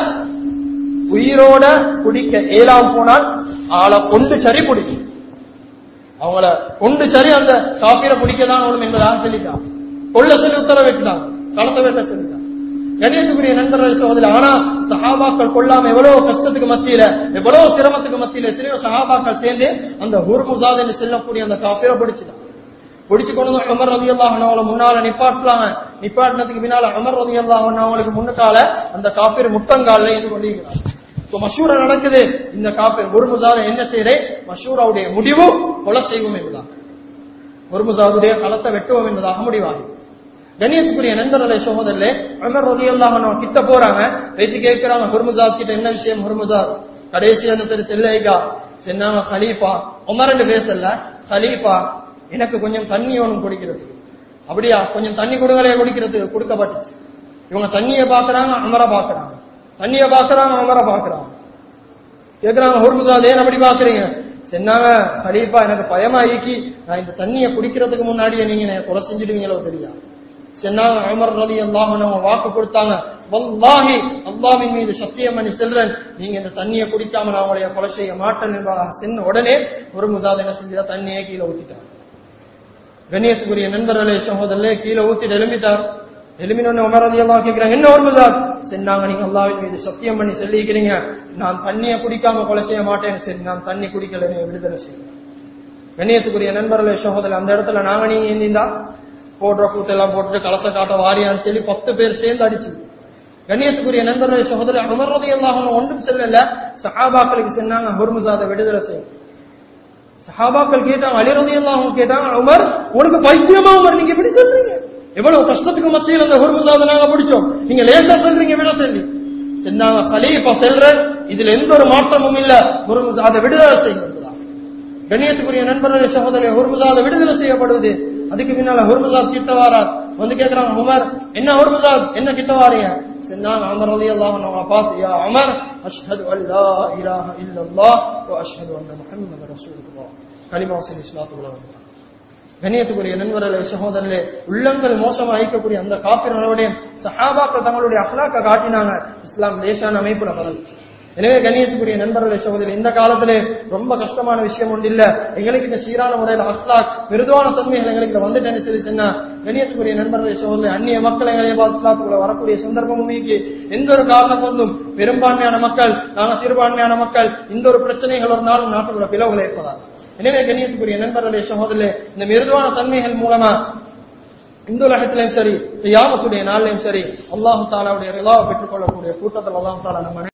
உயிரோட குடிக்க ஏலாம் போனால் ஆளை கொண்டு சரி குடிக்கும் அவங்கள கொண்டு சரி அந்த காப்பீரை குடிக்கதான் வேணும் என்பதாக சொல்லிட்டான் கொள்ள சொல்லி உத்தரவிட்டாங்க களத்தை வெட்ட சொல்லிட்டான் கணியத்துக்குரிய நண்பர்கள் சகோதரி ஆனா சஹாபாக்கள் கொள்ளாம எவ்வளவு கஷ்டத்துக்கு மத்தியில எவ்வளவு சிரமத்துக்கு மத்தியில எத்தனையோ சஹாபாக்கள் சேர்ந்து அந்த ஹுர்முசாத் என்று செல்லக்கூடிய அந்த காப்பீரை பிடிச்சிட்டான் பிடிச்சு கொண்டு வந்து உமர் ரதி அவங்கள முன்னால நிப்பாட்டலாங்க நிப்பாட்டினதுக்கு பின்னால உமர் ரதி அவங்களுக்கு முன்னுக்கால அந்த காப்பீர் முட்டங்கால இருந்து கொண்டிருக்கிறார் இப்போ மஷூரா நடக்குது இந்த காப்பீர் ஹுர்முசாத என்ன செய்யறே மஷூராவுடைய முடிவு கொலை செய்வோம் என்பதாக ஹுர்முசாதுடைய களத்தை வெட்டுவோம் என்பதாக முடிவாகும் கண்ணியத்துக்குரிய நண்பர்களே சகோதரர்களே உமர் ரலியல்லாஹு அன்ஹு கிட்ட போறாங்க வைத்து கேட்கிறாங்க ஹுர்முசாத் கிட்ட என்ன விஷயம் ஹுர்முசாத் கடைசியா என்ன சரி செல்லைகா சொன்னாங்க ஹலீஃபா உமர் என்று பேசல ஹலீஃபா எனக்கு கொஞ்சம் தண்ணி ஒன்றும் குடிக்கிறதுக்கு அப்படியா கொஞ்சம் தண்ணி கொடுங்களே குடிக்கிறதுக்கு கொடுக்கப்பட்டுச்சு இவங்க தண்ணியை பாக்குறாங்க அமர பாக்குறாங்க தண்ணியை பாக்குறாங்க அமர பாக்குறாங்க கேக்குறாங்க ஹுர்முசாத் ஏன் அப்படி பாக்குறீங்க சொன்னாங்க ஹலீஃபா எனக்கு பயமா ஈக்கி நான் இந்த தண்ணியை குடிக்கிறதுக்கு முன்னாடியே நீங்க என்னை கொலை செஞ்சிடுவீங்களோ தெரியா சொன்னாங்க அமர் ரதி அல்லாஹ் வாக்கு கொடுத்தாங்க வல்லாஹி அல்லாவின் மீது சத்தியம் பண்ணி செல்றேன் நீங்க இந்த தண்ணியை குடிக்காம நான் உங்களுடைய கொலை செய்ய மாட்டேன் என்பதாக சென்ன உடனே ஒரு முசாத் என்ன செஞ்சா தண்ணியை கீழே ஊத்திட்டார் கண்ணியத்துக்குரிய நண்பர்களே சகோதரர்களே கீழே ஊத்திட்டு எழும்பிட்டார் எழுமினொன்னு உமர் ரதி அல்லாஹ் கேட்கிறாங்க என்ன ஒரு முசாத் சொன்னாங்க நீங்க அல்லாவின் மீது சத்தியம் பண்ணி சொல்லிக்கிறீங்க நான் தண்ணியை குடிக்காம கொலை செய்ய மாட்டேன்னு சரி நான் தண்ணி குடிக்கல நீங்க விடுதலை செய்யுங்க கண்ணியத்துக்குரிய நண்பர்களே சகோதரர் அந்த இடத்துல நாங்க நீங்க இருந்தீந்தா போடுற கூத்தெல்லாம் போட்டுட்டு கலச காட்ட வாரியான்னு சொல்லி பத்து பேர் சேர்ந்து அடிச்சு கண்ணியத்துக்குரிய நண்பர்களே சகோதரர் அமர்றது எல்லாம் ஒன்றும் செல்லல சஹாபாக்களுக்கு சொன்னாங்க ஹுர்முசாத விடுதலை செய்யும் சஹாபாக்கள் கேட்டாங்க அலிரதி எல்லாம் கேட்டாங்க உமர் உனக்கு பைத்தியமா உமர் நீங்க எப்படி சொல்றீங்க எவ்வளவு கஷ்டத்துக்கு மத்தியில் அந்த ஹுர்முசாத நாங்க பிடிச்சோம் நீங்க லேசா சொல்றீங்க விட சொல்லி சொன்னாங்க கலீஃபா செல்றேன் இதுல எந்த ஒரு மாற்றமும் இல்ல ஹுர்முசாத விடுதலை செய்யும் கண்ணியத்துக்குரிய நண்பர்களே சகோதரர் ஹுர்முசாத விடுதலை செய்யப்படுவது அதுக்கு பின்னால ஹுர்முசாத் கிட்ட வாரார் வந்து கேக்குறாங்க உமர் என்ன ஹுர்முசாத் என்ன கிட்ட வாரீங்க சொன்னாங்க அமர் அலி அல்லாஹ் நம்ம பார்த்து யா அமர் அஷ்ஹது அல்லா இலாஹ இல்லல்லாஹ் வ அஷ்ஹது அன்ன முஹம்மது ரசூலுல்லாஹ் கலிமா சொல்லி இஸ்லாத்துக்குள்ள வந்தார் கண்ணியத்துக்குரிய நண்பர்களே சகோதரர்களே உள்ளங்கள் மோசமா அழிக்கக்கூடிய அந்த காப்பிர்களுடைய சஹாபாக்கள் தங்களுடைய அஹ்லாக்க காட்டினாங்க இஸ்லாம் லேசான அமைப்புல பரவுச்சு எனவே கண்ணியத்துக்குரிய நண்பர்களே சகோதரி இந்த காலத்திலே ரொம்ப கஷ்டமான விஷயம் ஒன்று இல்ல எங்களுக்கு இந்த சீரான முறையில் அஸ்லாக் மிருதுவான தன்மைகள் எங்களுக்கு வந்துட்டேன்னு சொல்லி சொன்னா கண்ணியத்துக்குரிய நண்பர்களே சகோதரி அந்நிய மக்கள் எங்களை இஸ்லாத்துக்குள்ள வரக்கூடிய சந்தர்ப்பமும் இருக்கு எந்த ஒரு காரணம் கொண்டும் பெரும்பான்மையான மக்கள் நாங்க சிறுபான்மையான மக்கள் இந்த ஒரு பிரச்சனைகள் ஒரு நாளும் நாட்டுக்குள்ள பிளவுகள் ஏற்படாது எனவே கண்ணியத்துக்குரிய நண்பர்களே சகோதரர்களே இந்த மிருதுவான தன்மைகள் மூலமா இந்த உலகத்திலையும் சரி யாமத்துடைய நாளிலையும் சரி அல்லாஹு தாலாவுடைய ரிலாவை பெற்றுக்கொள்ளக்கூடிய கூட்டத்தில் அல்லாஹு தாலா நம்ம